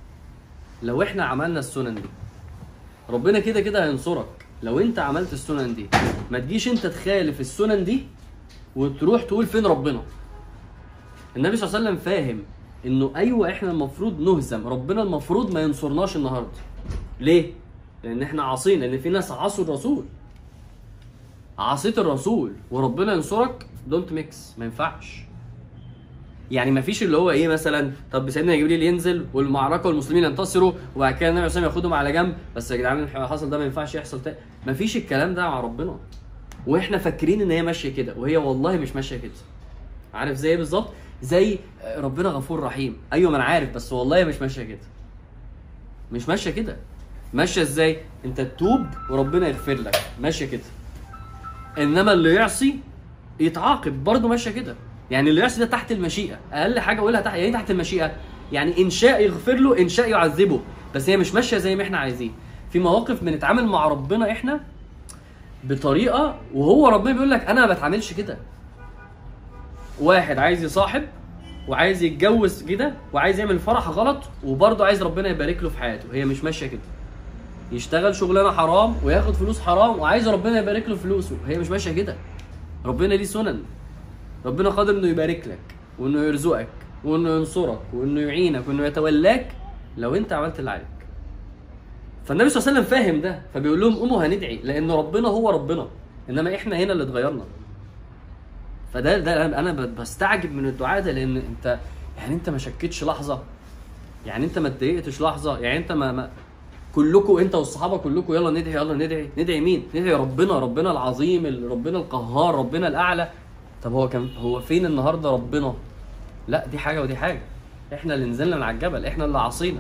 لو احنا عملنا السنن دي ربنا كده كده هينصرك لو انت عملت السنن دي ما تجيش انت تخالف السنن دي وتروح تقول فين ربنا النبي صلى الله عليه وسلم فاهم انه ايوه احنا المفروض نهزم ربنا المفروض ما ينصرناش النهارده ليه لان احنا عاصين لان في ناس عصوا الرسول عصيت الرسول وربنا ينصرك دونت ميكس ما ينفعش يعني ما فيش اللي هو ايه مثلا طب سيدنا جبريل ينزل والمعركه والمسلمين ينتصروا وبعد كده النبي صلى الله عليه وسلم ياخدهم على جنب بس يا جدعان اللي حصل ده ما ينفعش يحصل تاني ما فيش الكلام ده مع ربنا واحنا فاكرين ان هي ماشيه كده وهي والله مش ماشيه كده عارف زي ايه بالظبط زي ربنا غفور رحيم ايوه ما انا عارف بس والله مش ماشيه كده مش ماشيه كده ماشيه ازاي انت تتوب وربنا يغفر لك ماشيه كده انما اللي يعصي يتعاقب برضه ماشيه كده يعني اللي يعصي ده تحت المشيئه اقل حاجه اقولها تحت يعني إيه تحت المشيئه يعني ان شاء يغفر له ان شاء يعذبه بس هي مش ماشيه زي ما احنا عايزين في مواقف بنتعامل مع ربنا احنا بطريقه وهو ربنا بيقول لك انا ما بتعاملش كده واحد عايز يصاحب وعايز يتجوز كده وعايز يعمل فرح غلط وبرضه عايز ربنا يبارك له في حياته هي مش ماشيه كده يشتغل شغلانه حرام وياخد فلوس حرام وعايز ربنا يبارك له فلوسه هي مش ماشيه كده ربنا ليه سنن ربنا قادر انه يبارك لك وانه يرزقك وانه ينصرك وانه يعينك وانه يتولاك لو انت عملت اللي عليك فالنبي صلى الله عليه وسلم فاهم ده فبيقول لهم قوموا هندعي لان ربنا هو ربنا انما احنا هنا اللي اتغيرنا فده ده انا بستعجب من الدعاء ده لان انت يعني انت ما شكتش لحظه يعني انت ما اتضايقتش لحظه يعني انت ما, ما كلكم انت والصحابه كلكم يلا ندعي يلا ندعي ندعي مين ندعي ربنا ربنا العظيم ربنا القهار ربنا الاعلى طب هو كان هو فين النهارده ربنا لا دي حاجه ودي حاجه احنا اللي نزلنا من على الجبل احنا اللي عصينا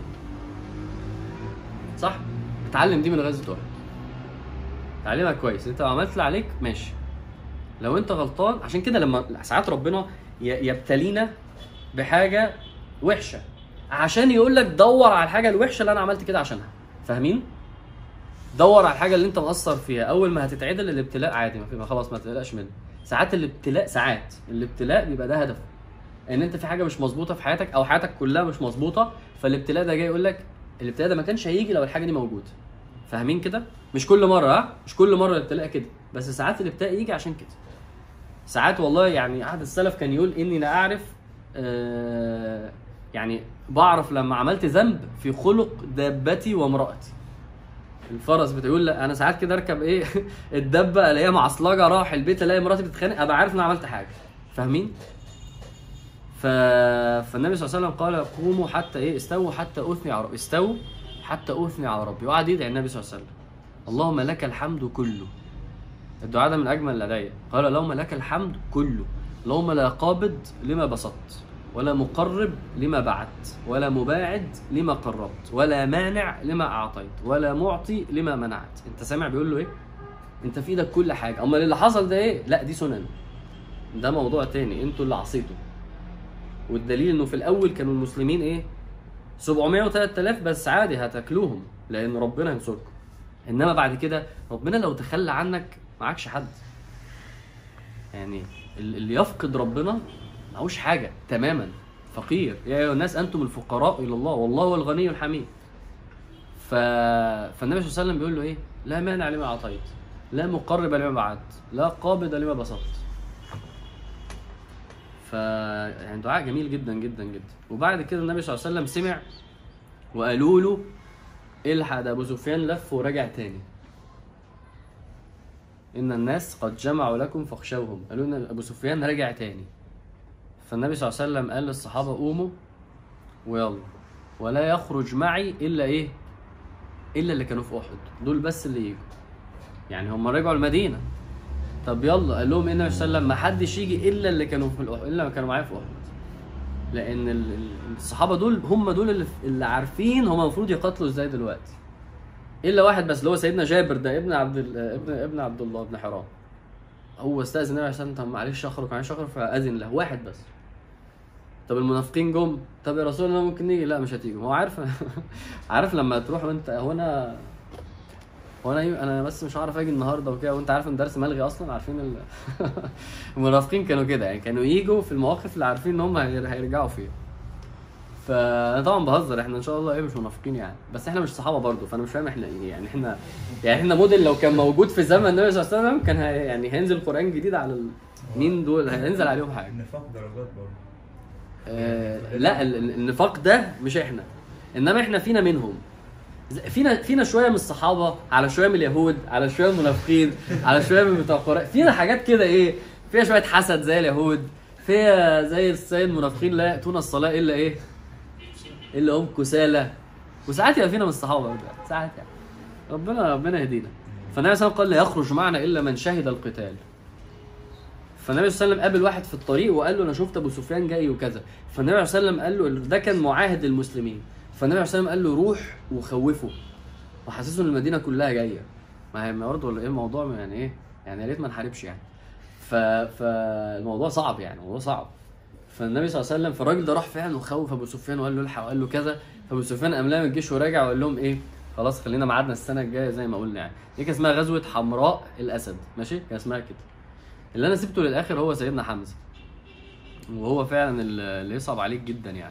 صح اتعلم دي من غزوه احد تعلمها كويس انت لو عملت اللي عليك ماشي لو انت غلطان عشان كده لما ساعات ربنا يبتلينا بحاجه وحشه عشان يقول لك دور على الحاجه الوحشه اللي انا عملت كده عشانها فاهمين دور على الحاجه اللي انت مقصر فيها اول ما هتتعدل الابتلاء عادي ما خلاص ما تقلقش منه ساعات الابتلاء ساعات الابتلاء بيبقى ده هدفه ان انت في حاجه مش مظبوطه في حياتك او حياتك كلها مش مظبوطه فالابتلاء ده جاي يقول لك الابتلاء ده ما كانش هيجي لو الحاجه دي موجوده فاهمين كده مش كل مره ها مش كل مره الابتلاء كده بس ساعات الابتلاء يجي عشان كده ساعات والله يعني احد السلف كان يقول اني لا اعرف آه يعني بعرف لما عملت ذنب في خلق دابتي وامرأتي الفرس بتقول لا انا ساعات كده اركب ايه الدبه الاقيها معصلجه راح البيت الاقي مراتي بتتخانق ابقى عارف ان انا عملت حاجه فاهمين ف... فالنبي صلى الله عليه وسلم قال قوموا حتى ايه استووا حتى اثني على ربي استووا حتى اثني على ربي وقعد يدعي النبي صلى الله عليه وسلم اللهم لك الحمد كله الدعاء ده من اجمل الهدايا قال اللهم لك الحمد كله اللهم لا قابض لما بسطت ولا مقرب لما بعدت ولا مباعد لما قربت ولا مانع لما اعطيت ولا معطي لما منعت انت سامع بيقول له ايه انت في ايدك كل حاجه امال اللي حصل ده ايه لا دي سنن ده موضوع تاني انتوا اللي عصيتوا والدليل انه في الاول كانوا المسلمين ايه 700 و 3000 بس عادي هتاكلوهم لان ربنا ينصركم انما بعد كده ربنا لو تخلى عنك معكش حد يعني اللي يفقد ربنا معهوش حاجه تماما فقير يا ايها الناس انتم الفقراء الى الله والله هو الغني الحميد ف... فالنبي صلى الله عليه وسلم بيقول له ايه لا مانع لما اعطيت لا مقرب لما بعدت لا قابض لما بسطت ف يعني دعاء جميل جدا جدا جدا وبعد كده النبي صلى الله عليه وسلم سمع وقالوا له الحق ده ابو سفيان لف ورجع تاني ان الناس قد جمعوا لكم فاخشوهم قالوا ان ابو سفيان رجع تاني فالنبي صلى الله عليه وسلم قال للصحابه قوموا ويلا ولا يخرج معي الا ايه الا اللي كانوا في احد دول بس اللي يجوا يعني هم رجعوا المدينه طب يلا قال لهم النبي صلى الله عليه وسلم ما حدش يجي الا اللي كانوا في الأح... الا اللي كانوا معايا في احد لان ال- ال- الصحابه دول هم دول اللي, اللي عارفين هم المفروض يقاتلوا ازاي دلوقتي الا واحد بس اللي هو سيدنا جابر ده ابن عبد ال- ابن ابن عبد الله بن حرام هو استاذن النبي عشان طب معلش اخرج معلش اخرج فاذن له واحد بس طب المنافقين جم طب يا رسول الله ممكن نيجي لا مش هتيجي هو عارف عارف لما تروح وانت هو انا هو انا إيه؟ انا بس مش هعرف اجي النهارده وكده وانت عارف ان الدرس ملغي اصلا عارفين ال... المنافقين كانوا كده يعني كانوا يجوا في المواقف اللي عارفين ان هم هير- هيرجعوا فيها فانا طبعا بهزر احنا ان شاء الله ايه مش منافقين يعني بس احنا مش صحابه برضه فانا مش فاهم احنا ايه يعني احنا يعني احنا موديل لو كان موجود في زمن النبي صلى الله عليه وسلم كان هي يعني هينزل قران جديد على ال... مين دول هينزل عليهم حاجه النفاق درجات برضه آه لا ال- ال- النفاق ده مش احنا انما احنا فينا منهم ز- فينا فينا شويه من الصحابه على شويه من اليهود على شويه من المنافقين على شويه من بتوع قريش فينا حاجات كده ايه فيها شويه حسد زي اليهود فيها زي زي المنافقين لا ياتون الصلاه الا ايه الا هم كسالى وساعات يبقى فينا من الصحابه برضه ساعات يعني ربنا ربنا يهدينا فالنبي صلى الله عليه وسلم قال لا يخرج معنا الا من شهد القتال فالنبي صلى الله عليه وسلم قابل واحد في الطريق وقال له انا شفت ابو سفيان جاي وكذا فالنبي صلى الله عليه وسلم قال له ده كان معاهد المسلمين فالنبي صلى الله عليه وسلم قال له روح وخوفه وحسسه ان المدينه كلها جايه ما هي برضه ولا ايه الموضوع يعني ايه يعني يا ريت ما نحاربش يعني ف فالموضوع صعب يعني الموضوع صعب فالنبي صلى الله عليه وسلم فالراجل ده راح فعلا وخوف ابو سفيان وقال له الحق وقال له كذا فابو سفيان قام لام الجيش وراجع وقال لهم ايه خلاص خلينا ميعادنا السنه الجايه زي ما قلنا يعني دي كان اسمها غزوه حمراء الاسد ماشي كان اسمها كده اللي انا سبته للاخر هو سيدنا حمزه وهو فعلا ال- اللي يصعب عليك جدا يعني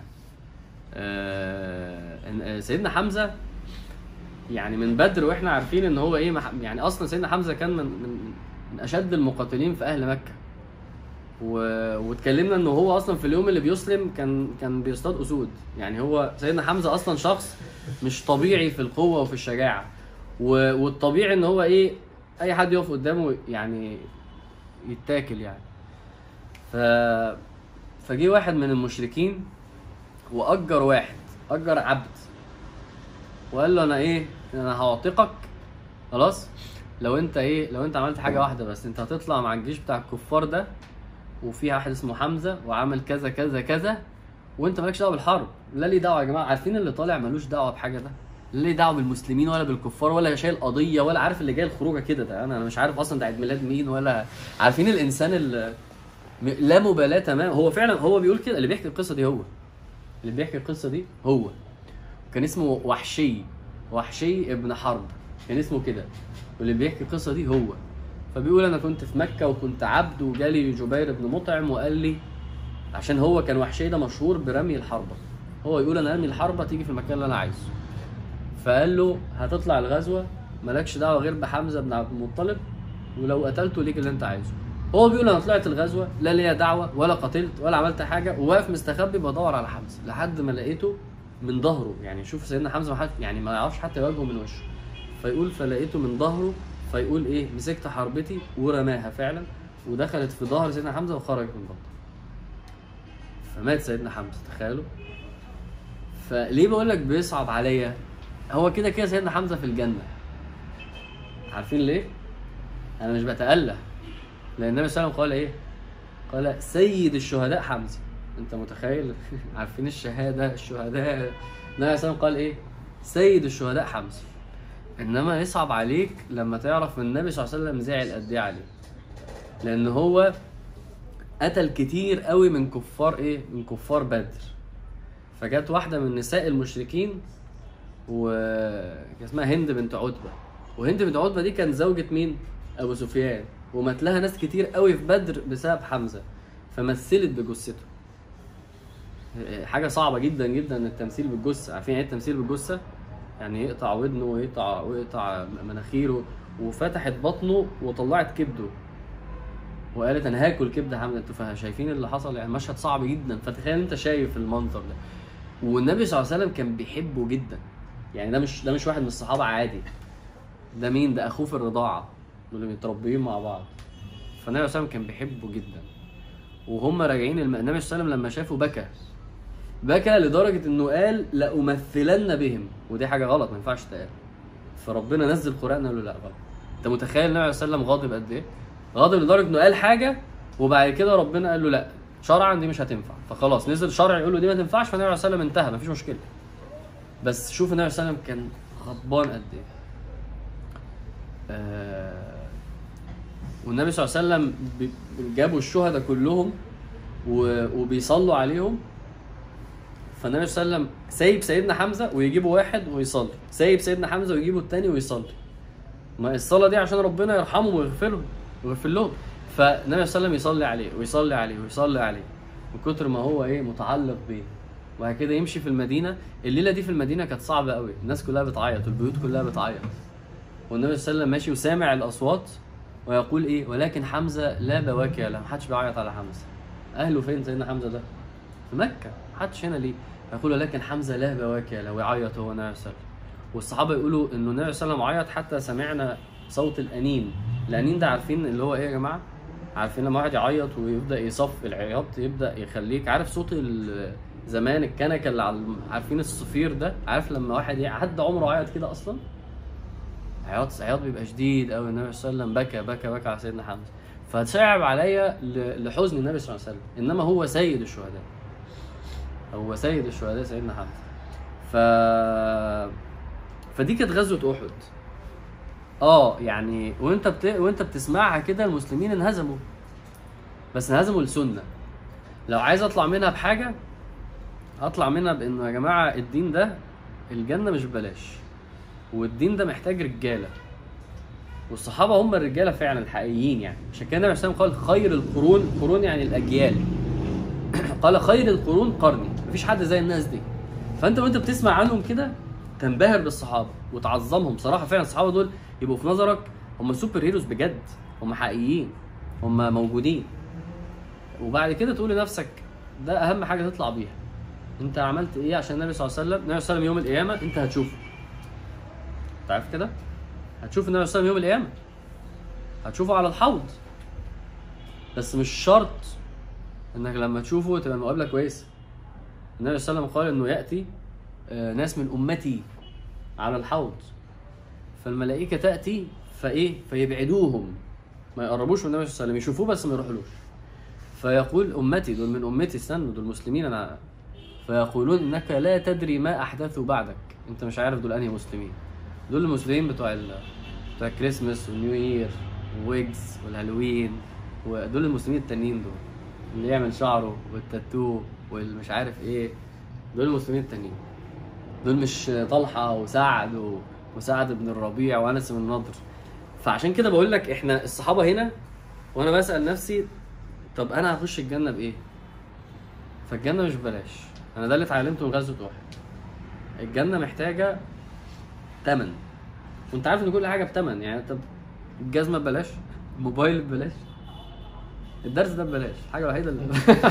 آه، إن- آه، سيدنا حمزه يعني من بدر واحنا عارفين ان هو ايه مح- يعني اصلا سيدنا حمزه كان من من, من اشد المقاتلين في اهل مكه و... واتكلمنا ان هو اصلا في اليوم اللي بيسلم كان كان بيصطاد اسود يعني هو سيدنا حمزه اصلا شخص مش طبيعي في القوه وفي الشجاعه و... والطبيعي ان هو ايه اي حد يقف قدامه يعني يتاكل يعني ف فجي واحد من المشركين واجر واحد اجر عبد وقال له انا ايه انا هعتقك خلاص لو انت ايه لو انت عملت حاجه واحده بس انت هتطلع مع الجيش بتاع الكفار ده وفي واحد اسمه حمزه وعمل كذا كذا كذا وانت مالكش دعوه بالحرب لا ليه دعوه يا جماعه عارفين اللي طالع ملوش دعوه بحاجه ده لا ليه دعوه بالمسلمين ولا بالكفار ولا شايل قضيه ولا عارف اللي جاي الخروجه كده ده انا انا مش عارف اصلا ده عيد ميلاد مين ولا عارفين الانسان اللي م- لا مبالاه تمام هو فعلا هو بيقول كده اللي بيحكي القصه دي هو اللي بيحكي القصه دي هو كان اسمه وحشي وحشي ابن حرب كان اسمه كده واللي بيحكي القصه دي هو فبيقول انا كنت في مكه وكنت عبد وجالي جبير بن مطعم وقال لي عشان هو كان وحشي ده مشهور برمي الحربه هو يقول انا ارمي الحربه تيجي في المكان اللي انا عايزه فقال له هتطلع الغزوه مالكش دعوه غير بحمزه بن عبد المطلب ولو قتلته ليك اللي انت عايزه هو بيقول انا طلعت الغزوه لا ليا دعوه ولا قتلت ولا عملت حاجه وواقف مستخبي بدور على حمزه لحد ما لقيته من ظهره يعني شوف سيدنا حمزه ما حد يعني ما يعرفش حتى يواجهه من وشه فيقول فلقيته من ظهره فيقول ايه مسكت حربتي ورماها فعلا ودخلت في ظهر سيدنا حمزه وخرجت من بطنه فمات سيدنا حمزه تخيلوا فليه بقول لك بيصعب عليا هو كده كده سيدنا حمزه في الجنه عارفين ليه انا مش بتأله لان النبي صلى الله عليه وسلم قال ايه قال سيد الشهداء حمزه انت متخيل عارفين الشهاده الشهداء النبي صلى الله عليه وسلم قال ايه سيد الشهداء حمزه انما يصعب عليك لما تعرف ان النبي صلى الله عليه وسلم زعل قد ايه عليه لان هو قتل كتير قوي من كفار ايه من كفار بدر فجت واحده من نساء المشركين و كان اسمها هند بنت عتبه وهند بنت عتبه دي كانت زوجة مين ابو سفيان ومات لها ناس كتير قوي في بدر بسبب حمزه فمثلت بجثته حاجه صعبه جدا جدا التمثيل بالجثه عارفين ايه التمثيل بالجثه يعني يقطع ودنه ويقطع ويقطع مناخيره وفتحت بطنه وطلعت كبده وقالت انا هاكل كبده حمزه انتوا شايفين اللي حصل يعني مشهد صعب جدا فتخيل انت شايف المنظر ده والنبي صلى الله عليه وسلم كان بيحبه جدا يعني ده مش ده مش واحد من الصحابه عادي ده مين ده اخوه في الرضاعه دول متربيين مع بعض فالنبي صلى الله عليه وسلم كان بيحبه جدا وهم راجعين الم... النبي صلى الله عليه وسلم لما شافه بكى بكى لدرجه انه قال لأمثلن بهم ودي حاجه غلط ما ينفعش تقال فربنا نزل القران قال له لا غلط انت متخيل النبي عليه الصلاه والسلام غاضب قد ايه غاضب لدرجه انه قال حاجه وبعد كده ربنا قال له لا شرعا دي مش هتنفع فخلاص نزل شرع يقول له دي ما تنفعش فالنبي عليه الصلاه والسلام انتهى مفيش مشكله بس شوف النبي صلى الله عليه وسلم كان غضبان قد ايه آه والنبي صلى الله عليه وسلم بي- جابوا الشهداء كلهم و- وبيصلوا عليهم فالنبي صلى الله عليه وسلم سايب سيدنا حمزه ويجيبوا واحد ويصلي سايب سيدنا حمزه ويجيبوا التاني ويصلي ما الصلاه دي عشان ربنا يرحمهم ويغفر لهم ويغفر لهم فالنبي صلى الله عليه وسلم يصلي عليه ويصلي عليه ويصلي عليه من كتر ما هو ايه متعلق بيه وبعد كده يمشي في المدينه الليله دي في المدينه كانت صعبه قوي الناس كلها بتعيط والبيوت كلها بتعيط والنبي صلى الله عليه وسلم ماشي وسامع الاصوات ويقول ايه ولكن حمزه لا بواكي له محدش بيعيط على حمزه اهله فين سيدنا حمزه ده في مكه محدش هنا ليه يقول ولكن حمزه لا بواكي له ويعيط هو النبي صلى الله عليه وسلم والصحابه يقولوا انه النبي صلى الله عليه وسلم عيط حتى سمعنا صوت الانين الانين ده عارفين اللي هو ايه يا جماعه عارفين لما واحد يعيط ويبدا يصف العياط يبدا يخليك عارف صوت ال- زمان الكنكه اللي على الم- عارفين الصفير ده عارف لما واحد ي- حد عمره عيط كده اصلا عياط عياط بيبقى شديد قوي النبي صلى الله عليه وسلم بكى بكى بكى على سيدنا حمزه فصعب عليا ل- لحزن النبي صلى الله عليه وسلم انما هو سيد الشهداء هو سيد الشهداء سيدنا حمزه ف فدي كانت غزوه احد اه يعني وانت بت... وانت بتسمعها كده المسلمين انهزموا بس انهزموا لسنه لو عايز اطلع منها بحاجه اطلع منها بانه يا جماعه الدين ده الجنه مش ببلاش والدين ده محتاج رجاله والصحابه هم الرجاله فعلا الحقيقيين يعني عشان كده النبي عليه الصلاه والسلام قال خير القرون قرون يعني الاجيال قال خير القرون قرني مفيش حد زي الناس دي فانت وانت بتسمع عنهم كده تنبهر بالصحابه وتعظمهم صراحه فعلا الصحابه دول يبقوا في نظرك هم سوبر هيروز بجد هم حقيقيين هم موجودين وبعد كده تقول لنفسك ده اهم حاجه تطلع بيها انت عملت ايه عشان النبي صلى الله عليه وسلم النبي صلى الله عليه وسلم يوم القيامه انت هتشوفه انت عارف كده هتشوف النبي صلى الله عليه وسلم يوم القيامه هتشوفه على الحوض بس مش شرط انك لما تشوفه تبقى مقابله كويسه النبي صلى الله عليه وسلم قال انه ياتي آه، ناس من امتي على الحوض فالملائكه تاتي فايه فيبعدوهم ما يقربوش من النبي صلى الله عليه وسلم يشوفوه بس ما يروحلوش فيقول امتي دول من امتي استنوا دول مسلمين انا فيقولون انك لا تدري ما احدثوا بعدك انت مش عارف دول انهي مسلمين دول المسلمين بتوع ال... بتوع الكريسماس والنيو يير ويجز والهالوين ودول المسلمين التانيين دول اللي يعمل شعره والتاتو والمش عارف ايه دول المسلمين التانيين دول مش طلحه وسعد و... وسعد بن الربيع وانس بن النضر فعشان كده بقول لك احنا الصحابه هنا وانا بسال نفسي طب انا هخش الجنه بايه؟ فالجنه مش ببلاش انا ده اللي اتعلمته من غزوه احد الجنه محتاجه تمن وانت عارف ان كل حاجه بتمن يعني طب الجزمه ببلاش الموبايل ببلاش الدرس ده ببلاش الحاجه الوحيده اللي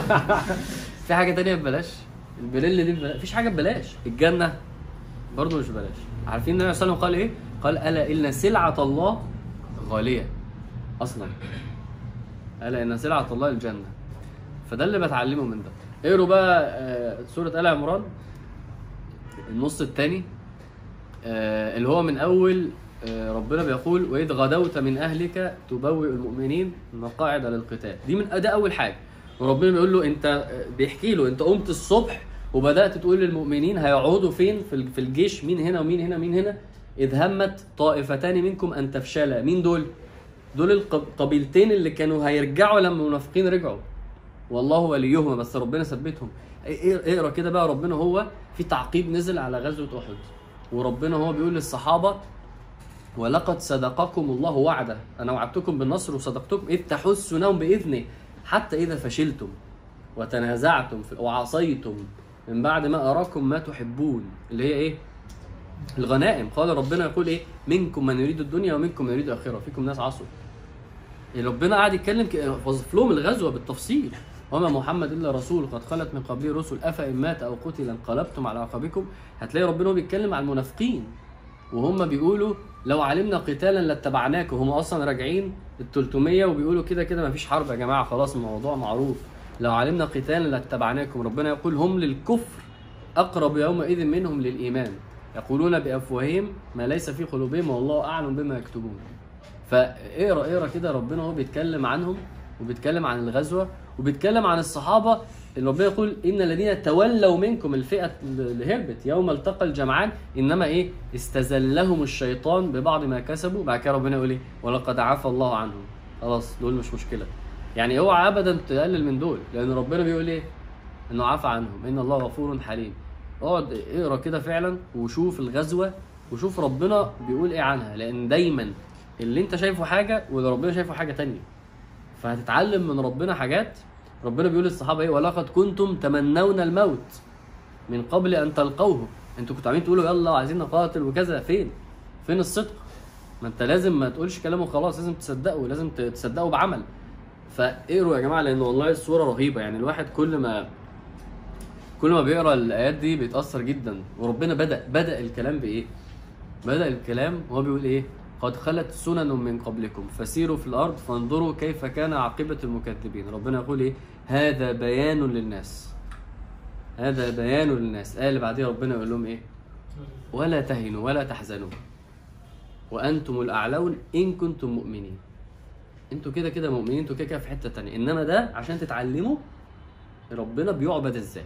في حاجه تانية ببلاش البريل دي ببلاش مفيش حاجه ببلاش الجنه برضه مش ببلاش عارفين النبي صلى الله عليه وسلم قال ايه قال الا ان سلعه الله غاليه اصلا الا ان سلعه الله الجنه فده اللي بتعلمه من ده اقروا بقى آه، سوره ال عمران النص الثاني اللي هو من اول آه، ربنا بيقول واذ غدوت من اهلك تبوئ المؤمنين مقاعد للقتال دي من ده اول حاجه وربنا بيقول له انت آه، بيحكي له انت قمت الصبح وبدات تقول للمؤمنين هيقعدوا فين في ال- في الجيش مين هنا ومين هنا ومين هنا اذ همت طائفتان منكم ان تفشلا مين دول دول القبيلتين اللي كانوا هيرجعوا لما المنافقين رجعوا والله وليهما بس ربنا ثبتهم اقرا اقرا كده بقى ربنا هو في تعقيب نزل على غزوه احد وربنا هو بيقول للصحابه ولقد صدقكم الله وعده انا وعدتكم بالنصر وصدقتكم اذ تحسونهم باذنه حتى اذا فشلتم وتنازعتم في- وعصيتم من بعد ما اراكم ما تحبون اللي هي ايه الغنائم قال ربنا يقول ايه منكم من يريد الدنيا ومنكم من يريد الاخره فيكم ناس عصوا ربنا قاعد يتكلم ك- وصف لهم الغزوه بالتفصيل وما محمد الا رسول قد خلت من قبله رسل افان مات او قتل انقلبتم على عقبكم هتلاقي ربنا هو بيتكلم عن المنافقين وهم بيقولوا لو علمنا قتالا لاتبعناكم هم اصلا راجعين ال 300 وبيقولوا كده كده ما فيش حرب يا جماعه خلاص الموضوع معروف لو علمنا قتالا لاتبعناكم ربنا يقول هم للكفر اقرب يومئذ منهم للايمان يقولون بافواههم ما ليس في قلوبهم والله اعلم بما يكتبون فاقرا اقرا كده ربنا هو بيتكلم عنهم وبيتكلم عن الغزوه وبيتكلم عن الصحابه اللي ربنا يقول ان الذين تولوا منكم الفئه اللي هربت يوم التقى الجمعان انما ايه استزلهم الشيطان ببعض ما كسبوا بعد كده ربنا يقول ايه ولقد عفى الله عنهم خلاص دول مش مشكله يعني اوعى ابدا تقلل من دول لان ربنا بيقول ايه انه عفى عنهم ان الله غفور حليم اقعد اقرا كده فعلا وشوف الغزوه وشوف ربنا بيقول ايه عنها لان دايما اللي انت شايفه حاجه واللي ربنا شايفه حاجه تانية فهتتعلم من ربنا حاجات ربنا بيقول للصحابه ايه ولقد كنتم تمنون الموت من قبل ان تلقوه انتوا كنتوا عاملين تقولوا يلا عايزين نقاتل وكذا فين فين الصدق ما انت لازم ما تقولش كلام وخلاص لازم تصدقه لازم ت- تصدقه بعمل فاقروا يا جماعه لان والله الصوره رهيبه يعني الواحد كل ما كل ما بيقرا الايات دي بيتاثر جدا وربنا بدا بدا الكلام بايه بدا الكلام وهو بيقول ايه قد خلت سنن من قبلكم فسيروا في الارض فانظروا كيف كان عاقبه المكذبين ربنا يقول ايه هذا بيان للناس هذا بيان للناس الايه اللي بعديها ربنا يقول لهم ايه ولا تهنوا ولا تحزنوا وانتم الاعلون ان كنتم مؤمنين انتوا كده كده مؤمنين انتوا كده كده في حته تانية انما ده عشان تتعلموا ربنا بيعبد ازاي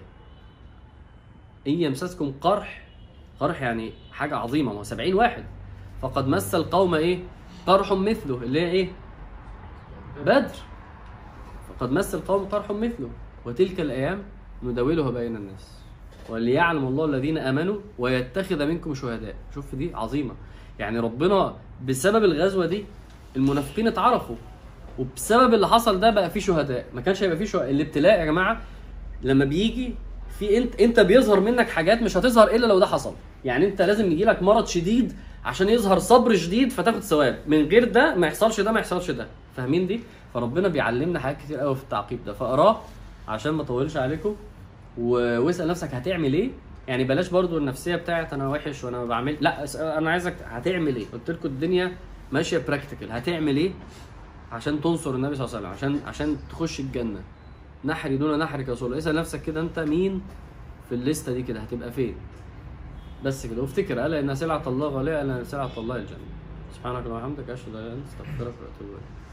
ان يمسسكم قرح قرح يعني حاجه عظيمه ما هو 70 واحد فقد مس القوم ايه قرح مثله اللي هي ايه بدر فقد مس القوم قرح مثله وتلك الايام نداولها بين الناس وليعلم الله الذين امنوا ويتخذ منكم شهداء شوف دي عظيمه يعني ربنا بسبب الغزوه دي المنافقين اتعرفوا وبسبب اللي حصل ده بقى في شهداء ما كانش هيبقى في شهداء الابتلاء يا جماعه لما بيجي في انت انت بيظهر منك حاجات مش هتظهر الا لو ده حصل يعني انت لازم يجي لك مرض شديد عشان يظهر صبر شديد فتاخد ثواب من غير ده ما يحصلش ده ما يحصلش ده فاهمين دي فربنا بيعلمنا حاجات كتير قوي في التعقيب ده فاقراه عشان ما اطولش عليكم و- واسال نفسك هتعمل ايه يعني بلاش برضو النفسيه بتاعت انا وحش وانا ما بعمل لا اس- انا عايزك هتعمل ايه قلت لكم الدنيا ماشيه براكتيكال هتعمل ايه عشان تنصر النبي صلى الله عليه وسلم عشان عشان تخش الجنه نحري دون نحرك يا رسول الله اسال نفسك كده انت مين في الليسته دي كده هتبقى فين بس كده وافتكر الا ان سلعه الله غاليه الا ان سلعه الله الجنه سبحانك اللهم وبحمدك اشهد ان لا اله الا انت استغفرك واتوب اليك